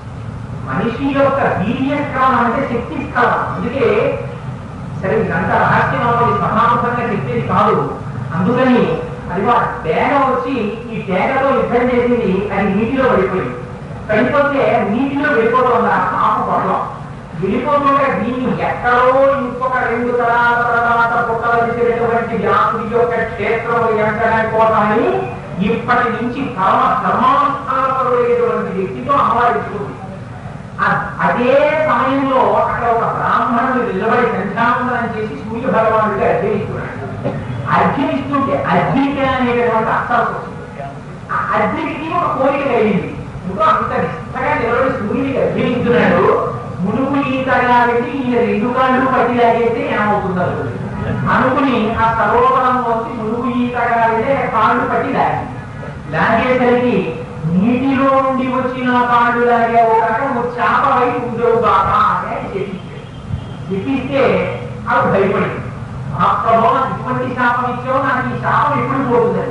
Speaker 1: మనిషి యొక్క వీర్యస్కాలం అంటే శక్తి స్కాలం అందుకే సరే ఇదంతా రహస్యం అవ్వాలి సమానంగా చెప్పేది కాదు అందుకని అది ఆ డేగ వచ్చి ఈ డేగతో యుద్ధం చేసింది అది నీటిలో పడిపోయింది పడిపోతే నీటిలో వెళ్ళిపోతుంది ఆ పాప పొడలో వెళ్ళిపోతుంటే దీన్ని ఎక్కడో ఇంకొక రెండు తరాల తర్వాత పుట్టవలసినటువంటి వ్యాసుడి యొక్క క్షేత్రం ఎంచడానికి కోసమని ఇప్పటి నుంచి ధర్మ ధర్మానుష్ఠానపరుడైనటువంటి వ్యక్తితో అమవారించుకుంది అ- అదే సమయంలో అక్కడ ఒక బ్రాహ్మణుడు నిలబడి సంధ్యావందనం చేసి సూర్య భగవానుడికి అర్జనిస్తున్నాడు అర్జనిస్తుంటే అర్జనిక అనేటటువంటి అర్థాలు వచ్చింది ఆ అర్జునికి ఒక కోరిక కలిగింది ఇంకో అంత నిష్టగా నిలబడి సూర్యుడికి అర్జనిస్తున్నాడు మునుగు ఈతగా వెళ్ళి ఈయన రెండు కాళ్ళు పట్టి లాగేస్తే ఏమవుతుందో అనుకుని ఆ సరోవరం వచ్చి మునుగు ఈతగా వెళ్ళి కాళ్ళు పట్టి లాగి లాగేసరికి నీటిలో నుండి వచ్చిన కాళ్ళు లాగే ఒక రకం చేప వైపు ఉండవు బాగా అని చెప్పించాడు చెప్పిస్తే ఆవిడ భయపడింది మహాప్రభు నాకు ఇటువంటి శాపం ఇచ్చావు నాకు ఈ శాపం ఎప్పుడు పోతుందని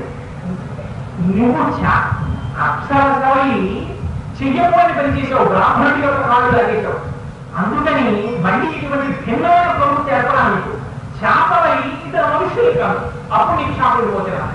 Speaker 1: నువ్వు చా అక్షరసై చెయ్యకపోని పని చేసావు బ్రాహ్మణుడి యొక్క కాళ్ళు లాగేశావు అందుకని మళ్ళీ ఇటువంటి భిన్నమైన ప్రవృత్తి ఏర్పడాలి నీకు శాపమై ఇద్దరు మనుషులు కాదు అప్పుడు నీకు శాపం పోతున్నా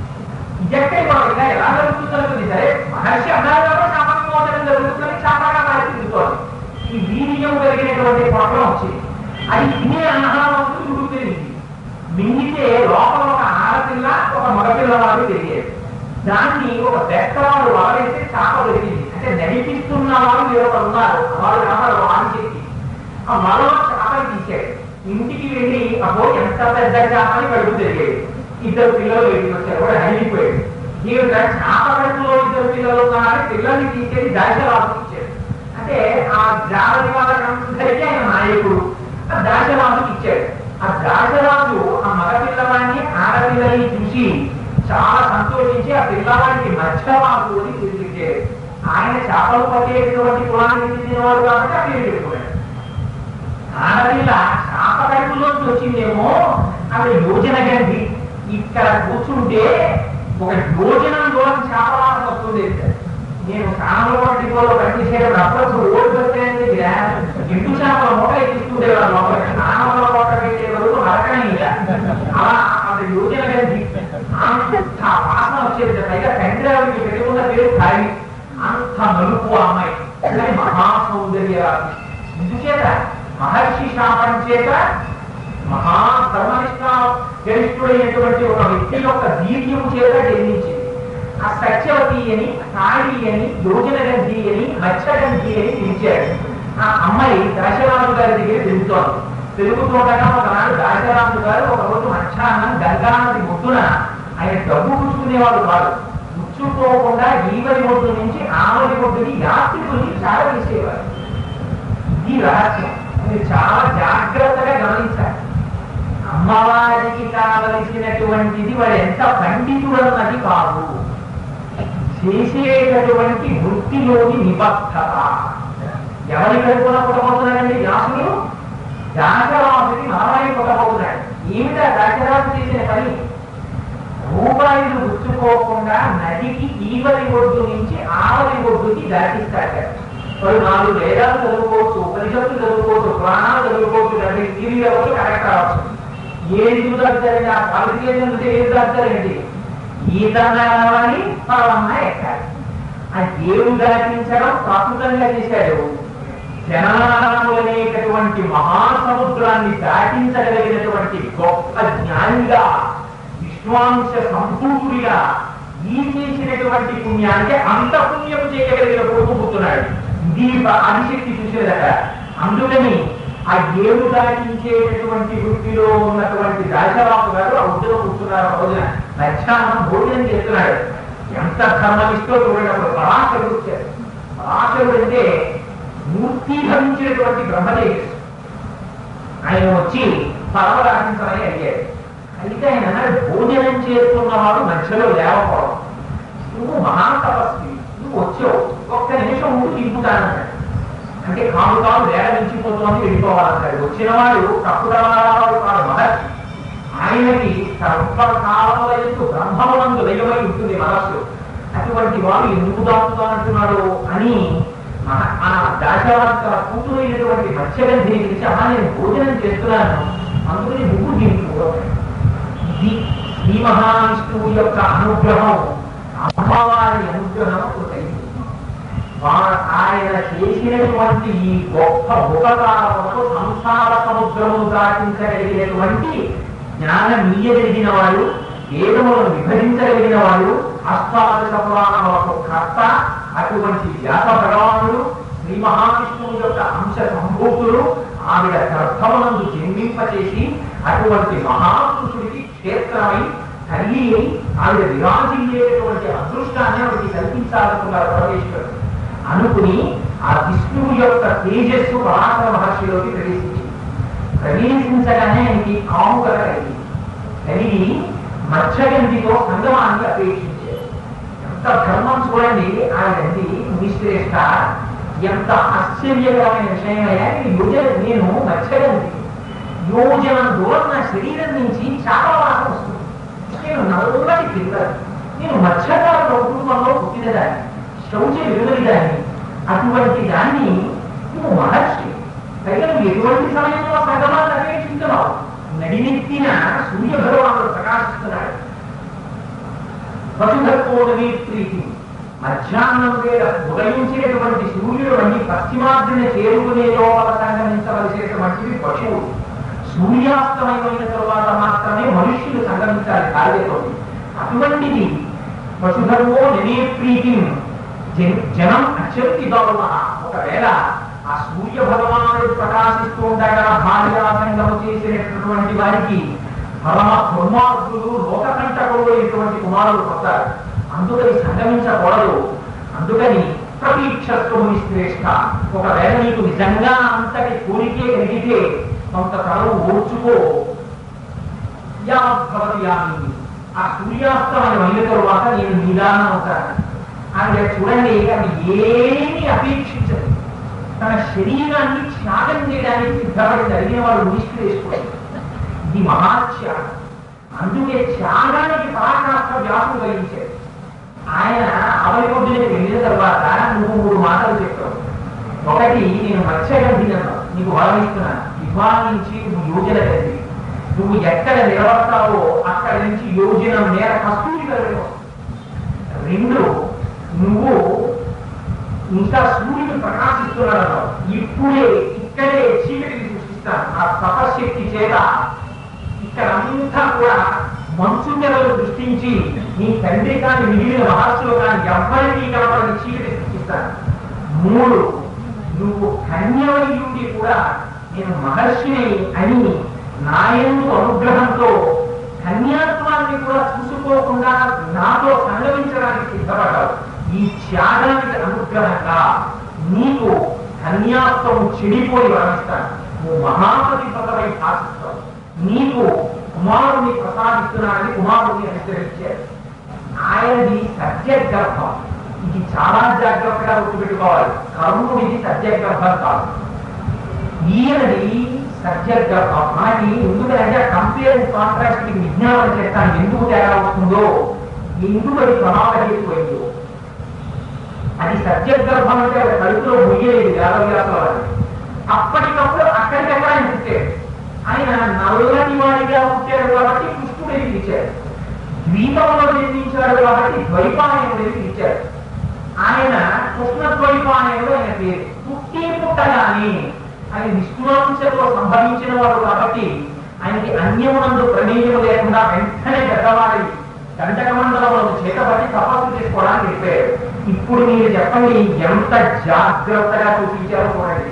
Speaker 1: ఎక్కడ ఇలా ఎలా జరుగుతుందనుకుంది సరే మహర్షి అన్నారు కాబట్టి శాపం మోచనం జరుగుతుందని శాపంగా మారిపోతుంది ఈ వీర్యం కలిగినటువంటి పొట్టం వచ్చింది అది తినే ఆహారం ఉడుకుతుంది మింగితే లోపల ఒక ఆడపిల్ల ఒక మగపిల్లవాడు తెలియదు దాన్ని ఒక బెక్కవాడు వలవేస్తే చాప దొరికింది అంటే నడిపిస్తున్న వాడు వేరొకరు ఉన్నారు వాడు కావాలి ఆదిశక్తి ఆ మరో చాపని తీశాడు ఇంటికి వెళ్ళి అబ్బో ఎంత పెద్ద చాపని కడుపు జరిగాడు ఇద్దరు పిల్లలు బయటికి వచ్చారు కూడా హరిగిపోయాడు ఈవిడ చాప కడుపులో ఇద్దరు పిల్లలు ఉన్నారని పిల్లల్ని తీసేది దాశరాజు ఇచ్చాడు అంటే ఆ జాతి వాళ్ళకందరికీ ఆయన నాయకుడు ఆ దాశరాజుకి ఇచ్చాడు ఆ దాశరాజు ఆ మగ పిల్లవాడిని ఆడపిల్లని చూసి చాలా సంతోషించి ఆ పిల్లవాడికి మత్స్యవాసు అని పిలిపించాడు ఆయన చేపలు పట్టేటువంటి కులానికి చెందినవాడు కాబట్టి ఆ పేరు పెట్టుకున్నాడు ఆడపిల్ల చేప కడుపులోంచి వచ్చిందేమో ఆవిడ యోజన గండి ఇక్కడ కూర్చుంటే ఒక యోజనం దూరం చేపలాగా వస్తుంది నేను కాలంలో డిపోలో పనిచేసేటప్పుడు అప్పుడప్పుడు ఓటు వచ్చాయని ఇంటి చేపల మూట తీసుకుంటేవారు లోపల స్నానంలో మూట పెట్టేవారు మరకనే ఇక అలా అది యోజన గండి అంత వాసన వచ్చేది పైగా తండ్రి ఆవిడకి పెట్టుకున్న పేరు ఖాళీ అంత నలుపు ఆ అమ్మాయి కానీ మహాసౌందర్యరాశి ఇందుచేత మహర్షి శాపం చేత మహాధర్మనిష్ట గరిష్ఠుడైనటువంటి ఒక వ్యక్తి యొక్క వీర్యము చేత జన్మించింది ఆ సత్యవతి అని కాళి అని యోజన గంధి అని మత్స్యగంధి అని పిలిచాడు ఆ అమ్మాయి దశరాజు గారి దగ్గర తిరుగుతోంది తిరుగుతుండగా ఒకనాడు దాశరాజు గారు ఒక రోజు మధ్యాహ్నం గంగా నది ముద్దున ఆయన డబ్బు పుచ్చుకునేవాడు కాదు పుచ్చుకోకుండా ఈవరి ఒడ్డు నుంచి ఆవరి ఒడ్డుని యాత్రికుల్ని చాలవేసేవారు ఈ రహస్యం మీరు చాలా జాగ్రత్తగా గమనించాలి అమ్మవారికి కావలసినటువంటిది వాడు ఎంత పండితుడు అన్నది కాదు చేసేటటువంటి వృత్తిలోని నిబద్ధత ఎవరి కడుపున పుట్టబోతున్నాడండి వ్యాసుడు దాశరాజుకి మనమై పుట్టబోతున్నాడు ఏమిటా దాశరాజు చేసిన పని రూపాయలు గుచ్చుకోకుండా నదికి ఈవలి ఒడ్డు నుంచి ఆవలి ఒడ్డుకి దాటిస్తాడు వాడు నాలుగు వేదాలు చదువుకోవచ్చు ఉపనిషత్తులు చదువుకోవచ్చు పురాణాలు చదువుకోవచ్చు రెండు టీవీ అవ్వచ్చు కరెక్ట్ అవ్వచ్చు ఏది చూదాచారండి ఆ క్వాలిఫికేషన్ ఉంటే ఏది దాచారండి ఈత నారాయణి పరమన్న ఎక్కాలి ఆ దేవుడు దాటించడం ప్రస్తుతంగా చేశాడు జనాలు అనేటటువంటి మహాసముద్రాన్ని దాటించగలిగినటువంటి గొప్ప జ్ఞానిగా విశ్వాంశ సంపూర్ణుడిగా ఈ చేసినటువంటి పుణ్యానికి అంత పుణ్యం చేయగలిగిన కొడుకు పుట్టున్నాడు ఇది ఆదిశక్తి చూసేదట అందుకని ఆ ఏడు దాటించేటటువంటి వృత్తిలో ఉన్నటువంటి దాశరాపు గారు ఆ వృత్తిలో కూర్చున్నారు ఆ రోజున మధ్యాహ్నం భోజనం చేస్తున్నాడు ఎంత ధర్మనిష్టో చూడేటప్పుడు పరాశరుడు వచ్చారు పరాశరుడు అంటే మూర్తీభవించినటువంటి బ్రహ్మదేవుడు ఆయన వచ్చి పరమరాశించమని అడిగాడు అయితే ఆయన అన్నాడు భోజనం చేస్తున్నవాడు మధ్యలో లేవకపోవడం నువ్వు మహాతపస్వి నువ్వు వచ్చావు ఒక్క నిమిషం ఉంటూ దింపుతానన్నాడు అంటే కాదు కాదు వేడ మించిపోతుంది వెళ్ళిపోవాలన్నాడు వచ్చిన వాడు తప్పుడవాడు కాదు మహర్షి ఆయనకి సర్వకాలముల ఎందు బ్రహ్మమునందు లయమై ఉంటుంది మనస్సు అటువంటి వాడు ఎందుకు దాటుతానంటున్నాడు అని మన- మన దాశవార్త కూతురు అయినటువంటి మత్స్యగంధిని పిలిచి అమ్మా నేను భోజనం చేస్తున్నాను అందుకని నువ్వు దింపు ఇది శ్రీ మహావిష్ణువు యొక్క అనుగ్రహం అమ్మవారి అనుగ్రహం కృతయింది వా- ఆయన చేసినటువంటి ఈ గొప్ప ఉపకారములకు సంసార సముద్రము దాటించగలిగినటువంటి జ్ఞానం ఇయ్యగలిగిన వాడు వేదములను విభజించగలిగిన వాడు అష్టాదశ పురాణములకు కర్త అటువంటి వ్యాస భగవానుడు శ్రీ మహావిష్ణువు యొక్క అంశ సంభూతులు ఆవిడ గర్భమునందు జన్మింపచేసి అటువంటి మహాపురుషుడికి క్షేత్రమై తల్లి అయి ఆవిడ విరాజిల్లేటటువంటి అదృష్టాన్ని ఆవిడకి కల్పించాలనుకున్నారు పరమేశ్వరుడు అనుకుని ఆ విష్ణువు యొక్క తేజస్సు పరాశర మహర్షిలోకి ప్రవేశించింది ప్రవేశించగానే ఆయనకి కాముకత కలిగింది కలిగి మత్స్యగంధితో సంగమాన్ని అపేక్షించారు ఎంత ధర్మం చూడండి ఆయనండి నిశ్రేష్ట ఎంత ఆశ్చర్యకరమైన విషయమయ్యా ఈ యోజన నేను మత్స్యగంధి యోజనం దూరం నా శరీరం నుంచి చాలా వాసన వస్తుంది నేను నల్లటి పిల్లలు నేను మత్స్యకారుల కుటుంబంలో పుట్టినదాన్ని శౌచ విలువని దాన్ని అటువంటి దాన్ని నువ్వు మహర్షి పైగా నువ్వు ఎటువంటి సమయంలో సగమాన్ని అపేక్షించవు నడినెత్తిన సూర్య భగవానుడు ప్రకాశిస్తున్నాడు వసుధకోడని ప్రీతి మధ్యాహ్నం వేళ ఉదయించేటువంటి సూర్యుడు అన్ని పశ్చిమాగ్ని చేరుకునే లోపల సంగమించవలసినటువంటివి పశువులు సూర్యాస్తమయమైన తరువాత మాత్రమే మనుష్యులు సంగమించాలి కార్యతో అటువంటిది వసుధర్వో నినే ప్రీతి జన్- జనం అత్యంతి గౌరవ ఒకవేళ ఆ సూర్య భగవానుడు ప్రకాశిస్తూ ఉండగా భార్యాసంగము చేసినటువంటి వారికి పరమ దుర్మార్గులు లోకకంటకులు అయినటువంటి కుమారులు వస్తారు అందుకని సంగమించకూడదు అందుకని ప్రతీక్షత్వం శ్రేష్ట ఒకవేళ నీకు నిజంగా అంతటి కోరికే కలిగితే కొంతకాలం ఓర్చుకో యావద్భవతి యామిని. ఆ సూర్యాస్తమయం అయిన తరువాత నేను నిదానం అవుతాను ఆవిడ చూడండి ఆవిడ ఏమీ అపేక్షించదు తన శరీరాన్ని త్యాగం చేయడానికి సిద్ధపడి జరిగిన వాళ్ళు నిష్క్రేసుకోలేదు ఇది మహాత్యాగం అందుకే త్యాగానికి పరాకాష్ట వ్యాసులు కలిగించారు ఆయన అవలి ఒడ్డునికి వెళ్ళిన తర్వాత నువ్వు మూడు మాటలు చెప్పావు ఒకటి నేను మత్స్యగంధినను నీకు వరమిస్తున్నాను ఇవాళ నుంచి నువ్వు యోజన గంధి నువ్వు ఎక్కడ నిలబడతావో అక్కడి నుంచి యోజన మేర కస్తూరి కలిగి రెండు నువ్వు ఇంకా సూర్యుడు ప్రకాశిస్తున్నాడు ఇప్పుడే ఇక్కడే చీకటిని సృష్టిస్తాను ఆ తపశక్తి చేత ఇక్కడ అంతా కూడా మంచు నెలలు సృష్టించి నీ తండ్రి కాని మిగిలిన మహర్షులు కాని ఎవ్వరికీ కనపడని చీకటి సృష్టిస్తాను మూడు నువ్వు కన్యవయుడి కూడా నేను మహర్షిని అని నాయందు అనుగ్రహంతో కన్యాత్వాన్ని కూడా చూసుకోకుండా నాతో సంగమించడానికి సిద్ధపడ్డావు ఈ త్యాగానికి అనుగ్రహంగా నీకు కన్యాత్వం చెడిపోయి వరమిస్తాను నువ్వు మహాపతి పదవై భాషిస్తావు నీకు కుమారుని ప్రసాదిస్తున్నానని కుమారుని అనుగ్రహించారు ఆయనది సత్యగర్భం ఇది చాలా జాగ్రత్తగా గుర్తుపెట్టుకోవాలి కర్ణుడిది సత్యగర్భం కాదు ఈయనది సత్యగర్భం మనకి ఎందుకంటే కంపేర్ కాంట్రాక్ట్ కి విజ్ఞాపన చేస్తాను ఎందుకు తేడా వస్తుందో ఎందుకు అది ప్రమాదం చేసిపోయిందో అది సత్యగర్భం అంటే ఒక కడుపులో ముయ్యలేదు యాదవ్యాసుల వారి అప్పటికప్పుడు అక్కడికక్కడ ఆయన పుట్టాడు ఆయన నల్లని వాడిగా పుట్టాడు కాబట్టి కృష్ణుడికి పిలిచాడు ద్వీపంలో జన్మించాడు కాబట్టి ద్వైపాయనుడికి పిలిచాడు ఆయన కృష్ణ ద్వైపాయనుడు ఆయన పేరు పుట్టి పుట్టగానే ఆయన విష్ణువంశంలో సంభవించిన వాడు కాబట్టి ఆయనకి అన్యమునందు ప్రమేయము లేకుండా వెంటనే పెద్దవాడి కంటక మండలంలో చేతబట్టి తపస్సు చేసుకోవడానికి వెళ్ళిపోయాడు ఇప్పుడు మీరు చెప్పండి ఎంత జాగ్రత్తగా చూపించారో చూడండి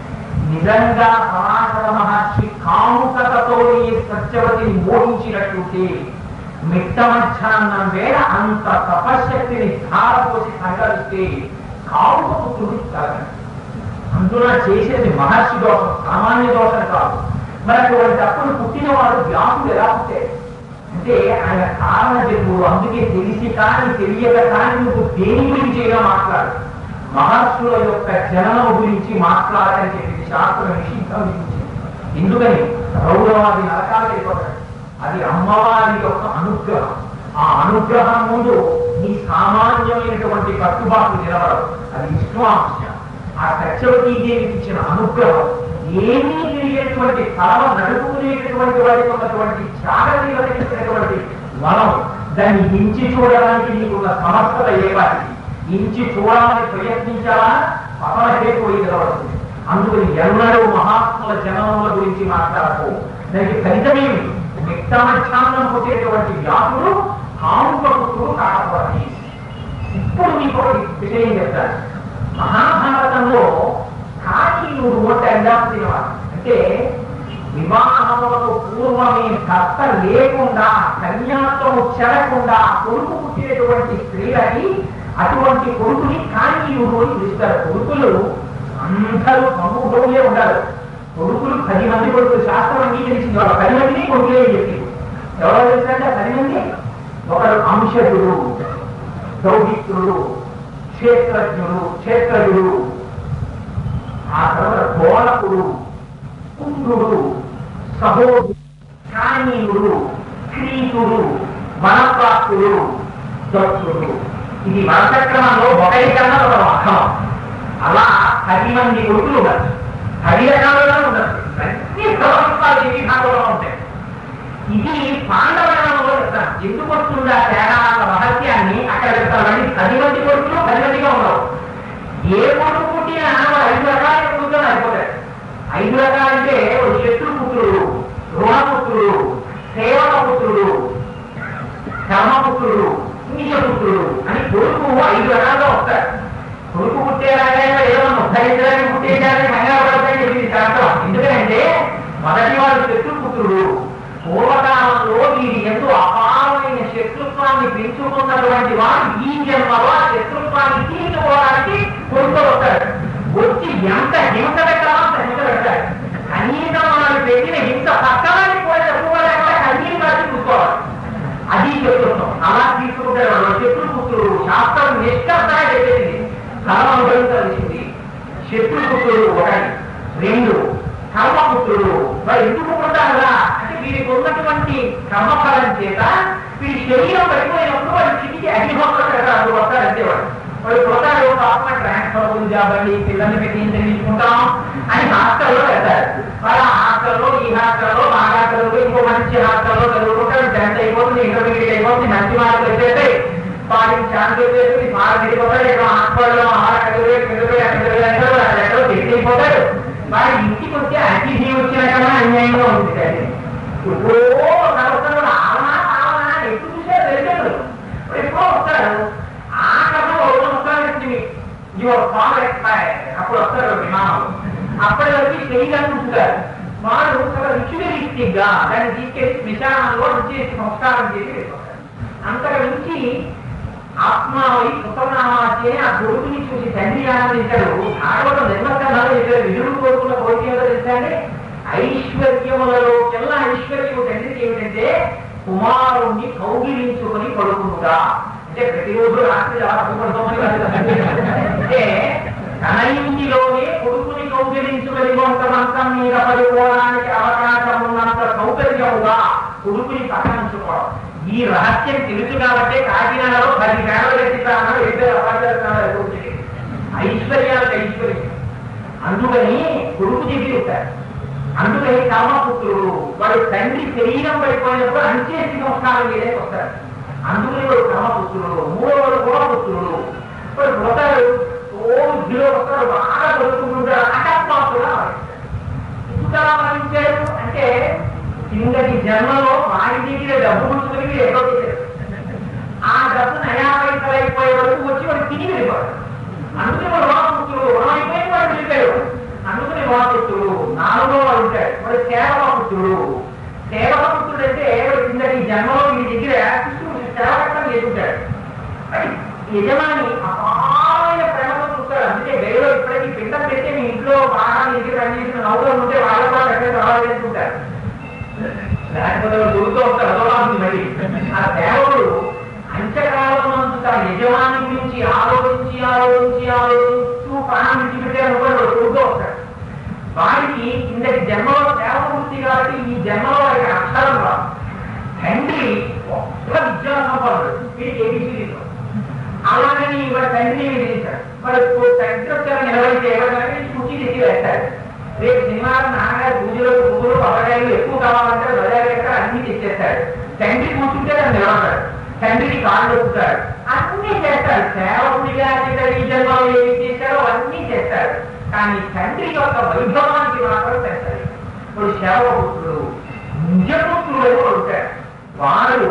Speaker 1: నిజంగా పరాశర మహర్షి కాముకతతో ఈ సత్యవతిని మోహించినట్టుంటే మిట్ట మధ్యాహ్నం వేళ అంత తపశ్శక్తిని ధారపోసి సంకరిస్తే కాముక పుత్రుడు కాదు అందున చేసేది మహర్షి దోషం సామాన్య దోషం కాదు మరి అటువంటి అప్పుడు పుట్టినవాడు వ్యాసుడు ఎలా పుట్టాడు అంటే ఆయన కారణ జన్ముడు అందుకే తెలిసి కానీ తెలియక కానీ నువ్వు దేని గురించి అయినా మాట్లాడు మహర్షుల యొక్క జననం గురించి మాట్లాడని చెప్పి శాస్త్రం నిషిద్ధం ఎందుకని రౌరవాది నరకాలు వెళ్ళిపోతాడు అది అమ్మవారి యొక్క అనుగ్రహం ఆ అనుగ్రహం ముందు నీ సామాన్యమైనటువంటి కట్టుబాట్లు నిలబడవు అది విశ్వాంశ ఆ సత్యవతీదేవికి ఇచ్చిన అనుగ్రహం ఏమీ తెలియనటువంటి తలవ నడుపుకునేటటువంటి వారికి ఉన్నటువంటి త్యాగశీలతకి ఇచ్చినటువంటి వరం దాన్ని ఇంచి చూడడానికి నీకున్న సమర్థత ఏపాటి ఇంచి చూడాలని ప్రయత్నించాలా పతన హేతు నిలబడుతుంది అందుకని ఎన్నడూ మహాత్ముల జనముల గురించి మాట్లాడకు దానికి ఫలితమేమి మిట్టమధ్యాహ్నం పుట్టేటువంటి వ్యాసుడు కాముక పుత్రుడు కాకపోతే ఇప్పుడు మీకు ఒక విషయం చెప్తాను మహాభారతంలో కాశీయుడు అంటే అందాల్సినవాడు అంటే వివాహములకు పూర్వమే భర్త లేకుండా కన్యాత్వము చెరకుండా కొడుకు పుట్టినటువంటి స్త్రీలని అటువంటి కొడుకుని కానీయుడు అని పిలుస్తారు కొడుకులు అందరూ సమూహంలో ఉండాలి కొడుకులు పది మంది కొడుకులు శాస్త్రం అంగీకరించింది వాళ్ళ పది మందిని కొడుకులే అని చెప్పి ఎవరో తెలుసంటే పది మంది ఒకడు అంశకుడు దౌహిత్రుడు క్షేత్రజ్ఞుడు క్షేత్రయుడు ఆ తర్వాత బోలకుడు కుంభుడు సహోడు కానీయుడు క్రీతుడు వనప్రాప్తుడు దత్తుడు ఇది వనచక్రమంలో ఒకరికన్నా ఒక అర్థం అలా పది మంది కొడుకులు ఉండదు పది రకాలుగా ఉండదు అన్ని ప్రవర్తాలు ఈ విభాగంలో ఉంటాయి ఇది పాండవనంలో చెప్తాను ఎందుకు వస్తుందా తేడా అన్న రహస్యాన్ని అక్కడ చెప్తాను పది మంది కొడుకులు పది మందిగా ఉండవు ఏ కొడుకు పుట్టినా వాడు ఐదు రకాల కొడుకుతో అయిపోతాడు ఐదు రకాలంటే ఒక శత్రు పుత్రుడు రుణపుత్రుడు సేవక పుత్రుడు కర్మపుత్రుడు నీచపుత్రుడు అని కొడుకు ఐదు రకాలుగా వస్తాడు కొడుకు పుట్టేలాగా ఏదో ఉద్ధరించడానికి పుట్టేయడానికి కంగారు పడతాయని చెప్పింది శాస్త్రం ఎందుకంటే మొదటి వాడు శత్రుపుత్రుడు పూర్వకాలంలో వీరి ఎందు అపారమైన శత్రుత్వాన్ని పెంచుకున్నటువంటి వాడు ఈ జన్మలో ఆ శత్రుత్వాన్ని తీసుకోవడానికి కొడుకు వస్తాడు వచ్చి ఎంత హింస పెట్టాలో అంత హింస పెడతాడు కనీసం వాళ్ళు పెట్టిన హింస పక్కనానికి కూడా చెప్పుకోలేకుండా కన్నీరు కాచి చూసుకోవాలి అది శత్రుత్వం అలా తీసుకుంటాడు వాడు శత్రుపుత్రుడు శాస్త్రం నిష్కర్తగా చెప్పేసింది కర్మ అనుభవించాల్సింది శత్రుపుత్రుడు ఒకటి రెండు కర్మపుత్రుడు మరి ఎందుకు పుట్టారా అంటే వీరికి ఉన్నటువంటి కర్మఫలం చేత వీడి శరీరం పడిపోయినప్పుడు వాడి స్థితికి అగ్నిహోత్రం పెడతారు వస్తారంటే వాడు వాడు పోతాడు పాప ట్రాన్స్ఫర్ ఉంది కాబట్టి పిల్లల్ని పెట్టి ఏం చదివించుకుంటాం అని హాస్టల్లో పెడతారు వాళ్ళ హాస్టల్లో ఈ హాస్టల్లో మా హాస్టల్లో ఇంకో మంచి హాస్టల్లో చదువుకుంటాడు టెన్త్ అయిపోతుంది ఇంటర్మీడియట్ అయిపోతుంది మంచి మార్కులు వచ్చేస్తే వాడికి ఛాన్స్ వచ్చేసి బాగా తిరిగిపోతాడు ఇక్కడ హాస్పిటల్లో ఆరు ఎక్కడో తిరిగిపోతాడు వాడి ఇంటికి వచ్చే అతిథి వచ్చిన కన్నా అన్యాయంగా ఉంది అది ఎప్పుడో నడుస్తాడు ఆవనా ఆవనా ఎప్పుడు చూసారు తెలియదు ఇప్పుడు ఎప్పుడో వస్తాడు ఆ కథ వస్తాడు యువర్ ఫాదర్ ఎక్స్పైర్ అప్పుడు వస్తాడు విమానం అప్పటి వరకు చేయగలను చూస్తారు వాడు చాలా రిచువలిస్టిక్ గా దాన్ని తీసుకెళ్లి శ్మశానంలో నుంచి సంస్కారం చేసి వెళ్ళిపోతాడు అంతగా నుంచి ఆత్మావై కృతనామాచి అని ఆ కొడుకుని చూసి తండ్రి ఆనందించాడు భాగవతం నిర్మస్కంధాలు చెప్పారు విధుడు కొడుకున్న కోరిక ఏదో తెలుసండి ఐశ్వర్యములలో కెల్లా ఐశ్వర్యము తండ్రికి ఏమిటంటే కుమారుణ్ణి కౌగిలించుకొని పడుకుంటా అంటే ప్రతిరోజు రాత్రి అలా పడుకోవడం అంటే తన ఇంటిలోనే కొడుకుని కౌగిలించుగలిగొంత మంచం మీద పడిపోవడానికి అవకాశం ఉన్నంత సౌకర్యముగా కొడుకుని పక్కనుంచుకోవడం ఈ రహస్యం తెలుసు కాబట్టే కాకినాడలో పది వేల ఎత్తితాను ఇద్దరు అవాచారు ఐశ్వర్యాలకు ఐశ్వర్యం అందుకని కొడుకు దగ్గర ఉంటారు అందుకని కామపుత్రుడు వాడి తండ్రి శరీరం పడిపోయినప్పుడు అంచేసి సంస్కారం చేయడానికి వస్తారు అందుకని వాడు కామపుత్రుడు మూడవడు గుణపుత్రుడు వాడు పోతాడు ఓ ఇందులో వస్తాడు బాగా దొరుకుతుంటాడు అకస్మాత్తుగా మరణిస్తాడు. ఎందుకు అలా మరణించాడు అంటే కిందటి జన్మలో వాడి దగ్గర డబ్బు పుచ్చుకుని వీడు ఎక్కడో చేశాడు ఆ డబ్బు నయా పైసలు అయిపోయే వరకు వచ్చి వాడు తిరిగి వెళ్ళిపోయాడు అందుకని వాడు వాపుత్రుడు రుణమైపోయి వాడు వెళ్ళిపోయాడు అందుకని వాపుత్రుడు నాలుగో వాడు ఉంటాడు వాడు సేవపుత్రుడు సేవపుత్రుడు అంటే వాడు కిందటి జన్మలో వీడి దగ్గర శిశువు సేవకట్టం చేసుకుంటాడు యజమాని అపారమైన ప్రేమతో చూస్తాడు అందుకే వేలో ఇప్పటికీ పిండం పెడితే మీ ఇంట్లో బాగా మీ దగ్గర పనిచేసిన నవ్వులు ఉంటే వాళ్ళు కూడా ఎక్కడ రావాలి అనుకుంటారు లేకపోతే వాడు దొరుకుతూ ఉంటారు అదోలాంటి మళ్ళీ ఆ సేవకుడు అంత్యకాలం తన యజమాని గురించి ఆలోచించి ఆలోచించి ఆలోచిస్తూ ప్రాణం విడిచిపెట్టారనుకోండి వాడు దొరుకుతూ వస్తాడు వాడికి కిందటి జన్మలో సేవ వృత్తి కాబట్టి ఈ జన్మలో వాడికి అక్షరం రాదు తండ్రి ఒక్క విద్యా సంపన్నుడు వీడికి ఏబిసిడీలో అలాగని వాడి తండ్రిని విధించాడు వాడు తండ్రి వచ్చారు నిలబడితే ఎవరికైనా కుర్చీ తెచ్చి వేస్తాడు రేపు శనివారం నాన్నగారు పూజలు పువ్వులు పలకాయలు ఎక్కువ కావాలంటే బజార్ ఎక్కడ అన్ని తెచ్చేస్తాడు తండ్రి కూర్చుంటే దాన్ని నిలబడతాడు తండ్రికి కాళ్ళు దొక్కుతాడు అన్ని చేస్తాడు సేవకుడిగా ఇతడు ఈ జన్మలో ఏమి చేశాడో అన్ని చేస్తాడు కానీ తండ్రి యొక్క వైభవానికి మాత్రం చేస్తాడు ఇప్పుడు సేవపుత్రుడు నిజపుత్రుడు అని ఉంటాడు వాడు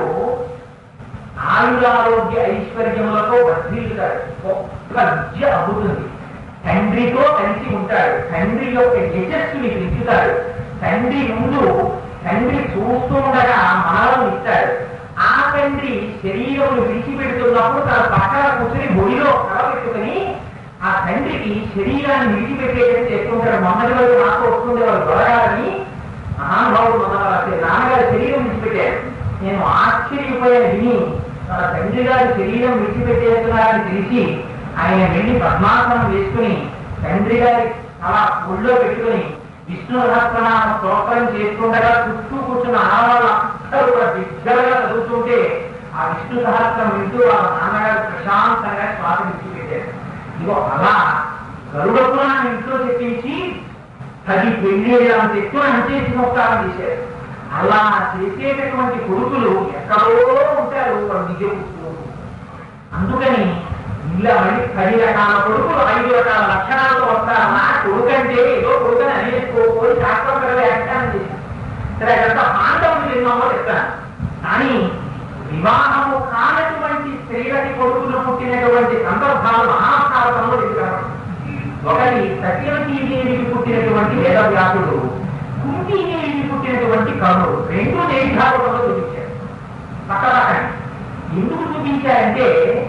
Speaker 1: ఆయురారోగ్య ఐశ్వర్యములతో వర్ధిల్లుతాడు ఒక్క విద్య అబ్బుతుంది తండ్రితో కలిసి ఉంటాడు తండ్రి యొక్క యశస్సుని పెంచుతాడు తండ్రి ముందు తండ్రి చూస్తుండగా మనవం ఇస్తాడు ఆ తండ్రి శరీరమును విడిచిపెడుతున్నప్పుడు తన పక్కన కూర్చుని బొడిలో కలబెట్టుకుని ఆ తండ్రికి శరీరాన్ని విడిచిపెట్టేటట్టు చేస్తుంటాడు మొన్నటి వరకు నాకు వస్తుంది వాళ్ళు దొరగాలని మహానుభావుడు మన నాన్నగారి శరీరం విడిచిపెట్టాడు నేను ఆశ్చర్యపోయాను విని తన తండ్రి గారి శరీరం విడిచిపెట్టేస్తున్నారని తెలిసి ఆయన వెళ్ళి పద్మాసనం వేసుకుని తండ్రి గారి తల ఒళ్ళో పెట్టుకుని విష్ణు సహస్రనామ స్తోత్రం చేసుకుండగా చుట్టూ కూర్చున్న ఆడవాళ్ళు అందరూ కూడా బిగ్గరగా చదువుతుంటే ఆ విష్ణు సహస్రం వింటూ వాళ్ళ నాన్నగారు ప్రశాంతంగా శ్వాస విడిచిపెట్టారు ఇదిగో అలా గరుడ పురాణం ఇంట్లో చెప్పించి పది పెళ్ళేళ్ళంత ఎక్కువ అంచేసి నమస్కారం చేశారు అలా చేసేటటువంటి కొడుకులు ఎక్కడో ఉంటారు వాడు నిజ పుత్రులు అందుకని ఇలా మళ్ళీ పది రకాల కొడుకులు ఐదు రకాల లక్షణాలతో వస్తారు నా కొడుకంటే ఏదో కొడుకని అనేసుకోపోయి శాస్త్రం వ్యాఖ్యానం చేసి సరే అదంతా పాండవులు ఎన్నో చెప్తాను కానీ వివాహము కానటువంటి స్త్రీలకి కొడుకులు పుట్టినటువంటి సందర్భాలు మహాభారతంలో ఎదురు ఒకటి సత్యవతీదేవికి పుట్టినటువంటి వేదవ్యాసుడు కుంతీదేవికి పుట్టినటువంటి కర్ణుడు రెండు దేశాలలో చూపించారు పక్క పక్కన ఎందుకు చూపించారంటే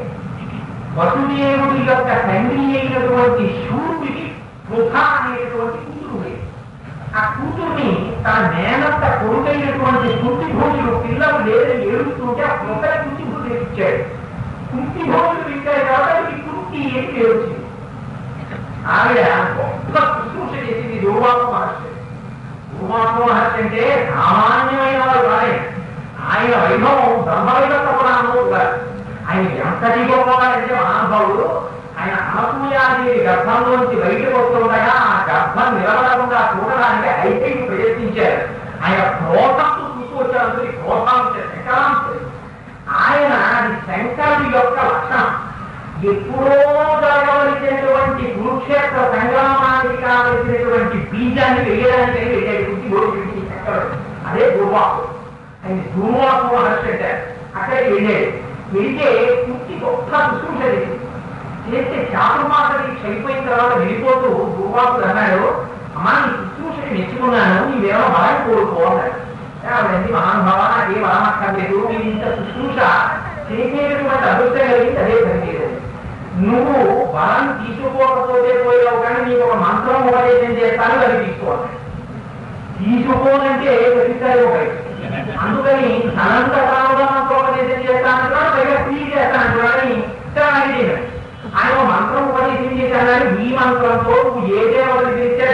Speaker 1: వసుదేవుడి యొక్క తండ్రి అయినటువంటి శూరుడికి వృధ అనేటటువంటి కూతురు ఉండేది. ఆ కూతుర్ని తన మేనత్త కొడుకైనటువంటి కుంతి భోజులు పిల్లలు లేదని ఏడుస్తుంటే ఆ మొక్కల కుంతి భోజులు ఇచ్చాడు కుంతి భోజులు ఇచ్చాడు కాబట్టి కుంతి అని పేరు వచ్చింది ఆవిడ గొప్ప శుశ్రూష చేసింది రూపాప మహర్షి రూపాప మహర్షి అంటే సామాన్యమైన వాడు కాదే ఆయన వైభవం బ్రహ్మవైభవ పురాణంలో కాదు ఆయన ఎంతటి గొప్పవాడంటే మహానుభావుడు ఆయన అనసూయాదేవి గర్భంలోంచి బయటకు వస్తుండగా ఆ గర్భం నిలబడకుండా చూడడానికి ఐక్యం ప్రయత్నించారు ఆయన క్రోధంతో చూస్తూ వచ్చారు అందుకే క్రోధాంశ శంకరాంశ ఆయన అది శంకరుడి యొక్క లక్షణం ఎప్పుడో జరగవలసినటువంటి కురుక్షేత్ర సంగ్రామానికి కావలసినటువంటి బీజాన్ని వేయడానికి వెళ్ళాడు బుద్ధి గోడి శంకరుడు అదే దుర్వాసు ఆయన దుర్వాసు మహర్షి అంటారు అక్కడికి వెళ్ళాడు వెళ్తే కుర్తి గొప్ప శుశ్రూష చేసింది చేస్తే చాతుర్మాస దీక్ష అయిపోయిన తర్వాత వెళ్ళిపోతూ దుర్వాసుడు అన్నాడు అమ్మా నీ శుశ్రూషకి మెచ్చుకున్నాను నీవేమో బలం కోరుకో అన్నాడు ఆవిడంది మహానుభావ నాకే బలం అక్కర్లేదు నేను ఇంత శుశ్రూష చేసేటటువంటి అదృష్టం కలిగింది అదే పనిచేయలేదు నువ్వు బలం తీసుకోకపోతే పోయావు కానీ నీకు ఒక మంత్రం ఉపదేశం చేస్తాను అది తీసుకోవాలి తీసుకోనంటే ప్రతిసారి ఒకటి అందుకని అనంత కాలంలో మంత్రోపదేశం చేస్తానంటున్నాడు పైగా ఫ్రీ చేస్తానంటున్నాడని ఆయన మంత్రం ఉపదేశం చేశానని ఈ మంత్రంతో నువ్వు ఏ దేవతని పిలిస్తే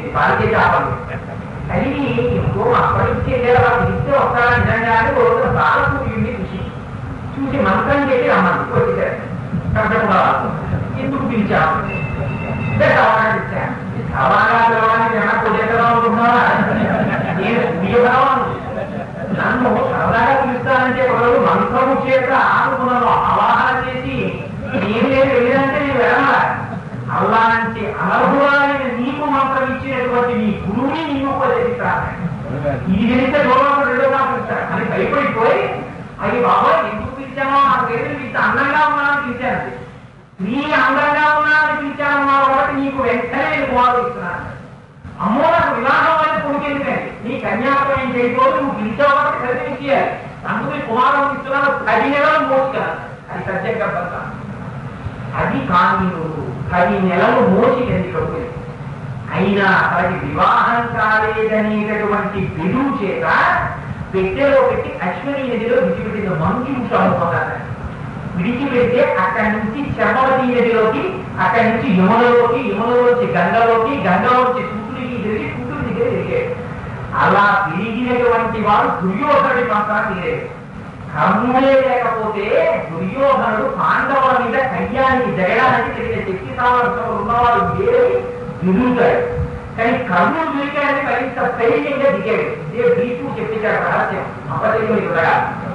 Speaker 1: పాలికే చేపలు అది ఇంకో అప్పటికే లేదా ఇస్తే వస్తారా నిజంగా అని ఒక రోజు బాలసూర్యుడిని చూసి చూసి మంత్రం చేసి రమ్మంది వచ్చేసారు కరెక్ట్గా ఎందుకు పిలిచాము అంటే సవాగా ఇచ్చాను సవాగా పిలవడానికి ఏమైనా కుదేకరం అనుకుంటున్నారా నేను సూర్యభగవాను నన్ను సరదాగా పిలుస్తానంటే ఒకరు మంత్రము చేత ఆడుకున్నాను అవాహన చేసి నేను నేను వెళ్ళానంటే నేను వెళ్ళాలి అలాంటి అనర్హురాలైన నీకు మంత్రం ఇచ్చినటువంటి నీ గురువుని నీకు ఉపదేశిస్తాను ఇది తెలిస్తే గౌరవం రెండోగా పిలుస్తాను అని భయపడిపోయి అయ్యి బాబా ఎందుకు పిలిచానో నాకు తెలియదు ఇంత అందంగా ఉన్నానని పిలిచాను నీ అందంగా ఉన్నానని పిలిచాను కాబట్టి నీకు వెంటనే నేను కుమారుడు ఇస్తున్నాను అమ్మో నాకు వివాహం అయితే కొడుకెందుకండి నీ కన్యాపయం చేయకూడదు నువ్వు పిలిచావు కాబట్టి సరిగ్గా చేయాలి అందుకు నీ కుమారుడు ఇస్తున్నాను పది నెలలు మోసుకెళ్ళాలి అది సత్యం గర్భంగా అది కానీయుడు పది నెలలు మోసి ఎందుకు అయినా తనకి వివాహం కాలేదనేటటువంటి బిడువు చేత పెట్టెలో పెట్టి అశ్విని నదిలో విడిచిపెట్టింది మంచు అనుకున్నాను విడిచిపెడితే అక్కడి నుంచి చర్మవతి నదిలోకి అక్కడి నుంచి యమునలోకి యమునలోంచి గంగలోకి గంగలోంచి సూర్యుడికి తిరిగి సూర్యుడి దగ్గర తిరిగాడు అలా తిరిగినటువంటి వాడు దుర్యోధనుడి పంపన తిరిగాడు కర్ముడే లేకపోతే దుర్యోధనుడు పాండవుల మీద కయ్యానికి జగడానికి తిరిగిన శక్తి సామర్థ్యం ఉన్నవాడు వేరే దిగుతాడు కానీ కర్ణుడు దొరికాడని కనీస ధైర్యంగా దిగాడు ఇదే భీష్ముడు చెప్పించాడు రహస్యం అపజయం ఉండగా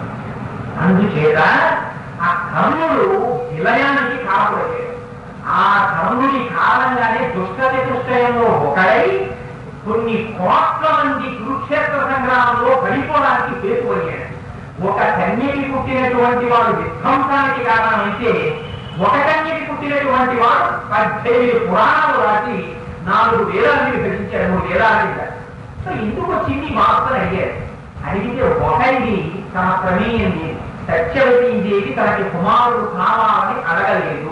Speaker 1: అందుచేత ఆ కర్ణుడు విలయానికి కారపడేది ఆ కర్ణుడి కారణంగానే దుష్ట చతుష్టయంలో ఒకడై కొన్ని కోట్ల మంది కురుక్షేత్ర సంగ్రామంలో పడిపోవడానికి పేరుపోయాడు ఒక కన్యకి పుట్టినటువంటి వాడు విధ్వంసానికి కారణమైతే ఒక కన్యకి పుట్టినటువంటి వాడు పద్దెనిమిది పురాణాలు రాసి నాలుగు వేలాన్ని విభజించాడు మూడు వేలాన్ని సో ఎందుకు వచ్చింది మాత్రం అడిగారు అడిగితే ఒకరిది తన ప్రమేయంది సత్యవతి దేవి తనకి కుమారుడు కావాలని అడగలేదు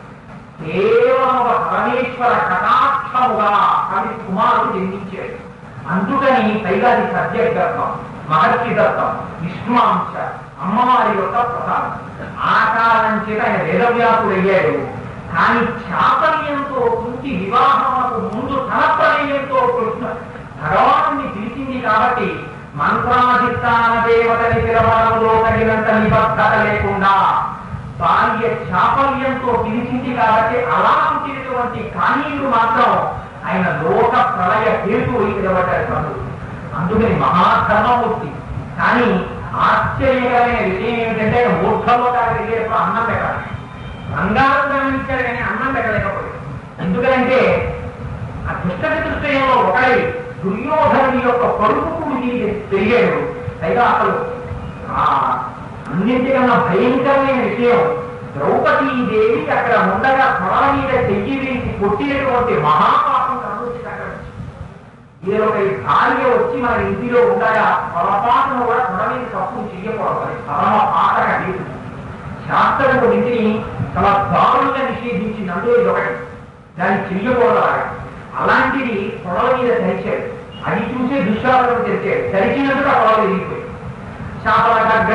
Speaker 1: కేవలం ఒక పరమేశ్వర కటాక్షముగా ఆమె కుమారుడు జన్మించాడు అందుకని పైగా అది సత్య గర్భం మహర్షి దత్తం విష్ణువాంశ అమ్మవారి యొక్క ప్రసాదం ఆ కారణం చేత ఆయన వేదవ్యాసుడు అయ్యాడు కానీ చాపల్యంతో కుంచి వివాహములకు ముందు తన ప్రమేయంతో కృష్ణ భగవాను పిలిచింది కాబట్టి మంత్రాధిష్టాన దేవతని పిలవడంలో తగినంత నిబద్ధత లేకుండా భార్య చాపల్యంతో పిలిచింది కాబట్టి అలా పుట్టినటువంటి కానీయుడు మాత్రం ఆయన లోక ప్రళయ హేతు నిలబడ్డాడు కనుడు అందుకని మహాధర్మమూర్తి కానీ ఆశ్చర్యకరమైన విషయం ఏమిటంటే ఆయన మూర్ఖలోకాలకు వెళ్ళేటప్పుడు అన్నం పెట్టాలి బంగారం గమనించాడు కానీ అన్నం పెట్టలేకపోయాడు ఎందుకంటే ఆ దుష్ట చతుష్టయంలో ఒకడై దుర్యోధనుడి యొక్క కొడుకు కూడి పెరిగాడు పైగా అసలు ఆ అన్నింటికన్నా భయంకరమైన విషయం ద్రౌపదీదేవి అక్కడ ఉండగా తొడ మీద చెయ్యి వేసి కొట్టినటువంటి మహాపాపం కనుగొచ్చి అక్కడ ఏదో ఒక భార్య వచ్చి మన ఇంటిలో ఉండగా పొరపాటును కూడా తొడ మీద తప్పు చెయ్యకూడదు అది పరమ పాతక లేదు శాస్త్రం కొన్నింటిని చాలా దారుణంగా నిషేధించింది అందులో ఇది ఒకటి దాన్ని చెయ్యకూడదు అలాగా అలాంటిది పొడవ మీద తెరిచాడు అది చూసే దుశ్శాసనం తెరిచాడు తెరిచినట్టుగా పొడవ విరిగిపోయి శాపల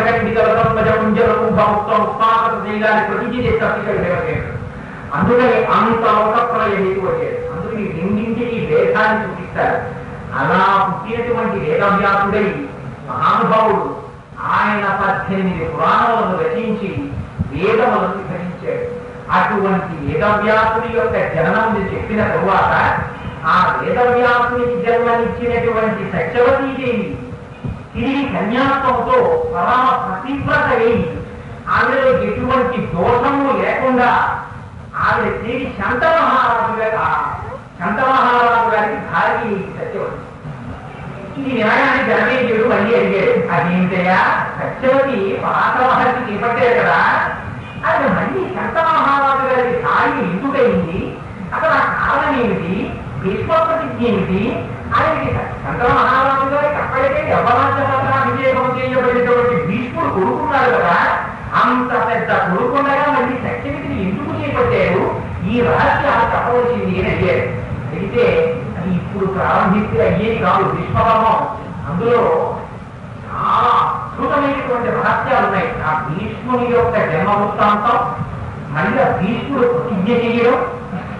Speaker 1: ప్రతిజ్ఞ చేసి తప్పించాడు దేవదేవుడు అందుకని అంత లోకప్రలయ హేతు వచ్చాడు అందుకని ఈ రెండింటికి వేదాన్ని చూపిస్తారు అలా పుట్టినటువంటి వేదవ్యాసుడై మహానుభావుడు ఆయన పద్దెనిమిది పురాణములను రచించి వేదములను విభజించాడు అటువంటి వేదవ్యాసుడి యొక్క జననం మీరు చెప్పిన తరువాత ఆ వేదవ్యాసునికి జన్మనిచ్చినటువంటి సత్యవతీదేవి తిరిగి కన్యాత్వంతో పరమ పతివ్రత అయి ఆవిడలో ఎటువంటి దోషము లేకుండా ఆవిడ తిరిగి శంత మహారాజు గారి శంత మహారాజు గారికి భార్య సత్యవతి ఇది వినగానే జనమేజుడు మళ్ళీ అడిగాడు అదేంటయ్యా సత్యవతి పాత మహర్షి చేపట్టారు కదా అది మళ్ళీ శంత మహారాజు గారికి భార్య ఎందుకయింది అక్కడ ఆ కారణం ఏమిటి భీష్మ ప్రతిజ్ఞ ఏమిటి ఆయనకి శంకర మహారాజు గారికి అప్పటికే యవరాజ్యమంతా విజయకం చేయబడినటువంటి భీష్ముడు కొడుకున్నాడు కదా అంత పెద్ద కొడుకుండగా మళ్ళీ సత్యవిధిని ఎందుకు చేపట్టారు ఈ రహస్యాలు చెప్పవలసింది అని అడిగాడు అడిగితే అది ఇప్పుడు ప్రారంభిస్తే అయ్యేది కాదు భీష్మపర్వం అందులో చాలా అద్భుతమైనటువంటి రహస్యాలు ఉన్నాయి ఆ భీష్ముని యొక్క జన్మ వృత్తాంతం మళ్ళీ ఆ భీష్ముడు ప్రతిజ్ఞ చేయడం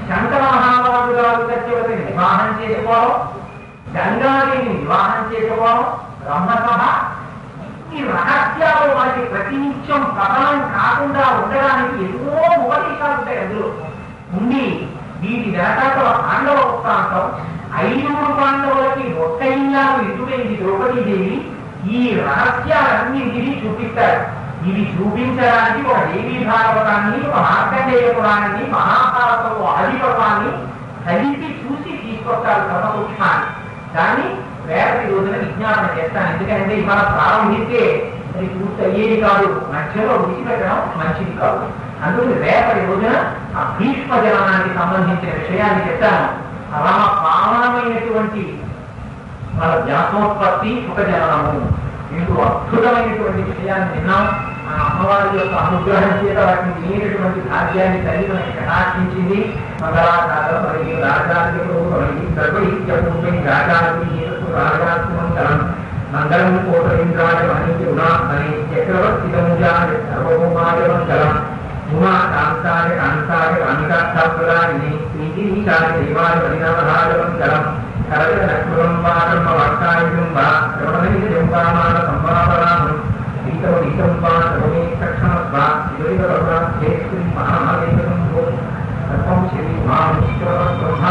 Speaker 1: శంకర మహారాజు గారు సత్యవతిని వివాహం చేసుకోవడం గంగాదేవిని వివాహం చేసుకోవడం బ్రహ్మసభ ఈ రహస్యాలు మనకి ప్రతినిత్యం పతనం కాకుండా ఉండడానికి ఎన్నో ఉపదేశాలు ఉంటాయి అందులో ఉండి వీటి వెనకాల పాండవ వృత్తాంతం ఐదుగురు పాండవులకి ఒక్క ఇల్లాలు ఎదురైంది ద్రౌపదీదేవి ఈ రహస్యాలన్నింటినీ చూపిస్తారు ఇవి చూపించడానికి ఒక దేవీ భాగవతాన్ని ఒక మార్కండేయ పురాణాన్ని మహాభారతంలో ఆది పర్వాన్ని కలిపి చూసి తీసుకొస్తారు సర్వసూక్ష్మాన్ని దాన్ని రేపటి రోజున విజ్ఞాపన చేస్తాను ఎందుకంటే ఇవాళ ప్రారంభిస్తే అది పూర్తి అయ్యేది కాదు మధ్యలో విడిచిపెట్టడం మంచిది కాదు అందుకు రేపటి రోజున ఆ భీష్మ జలనానికి సంబంధించిన విషయాన్ని చెప్తాను రామ పావనమైనటువంటి మన జ్ఞాతోత్పత్తి ఒక జననము ఇందులో అద్భుతమైనటువంటి విషయాన్ని విన్నాం ఆ అమ్మవారి యొక్క అనుగ్రహం చేత వాటిని లేనటువంటి భాగ్యాన్ని తల్లి మనకి కటాక్షించింది మంగళాకారం మరియు రాజానికి మరియు గర్భీత్యపూర్వం రాజానికి రాజాకు మంగళం మంగళం కోటేంద్రాయ మణి ఉనామణి చక్రవర్తి తముజాయ సర్వభౌమాయ మంగళం ఉమా కాంతాయ కాంతాయ కాంతార్థాని శ్రీగిరీశాయ దేవాయ హరినామరాజ మంగళం కరగ నక్షురం వారమ్మ వాక్కాయుం వా శ్రవణైజం వామాన సంవాపరామం గీతం గీతం వా సర్వమే తక్షణస్వా ఇదైవ కరుణార్థే శ్రీ మహాదేవం భో సర్వం శ్రీ మహావిష్ణువ బ్రహ్మ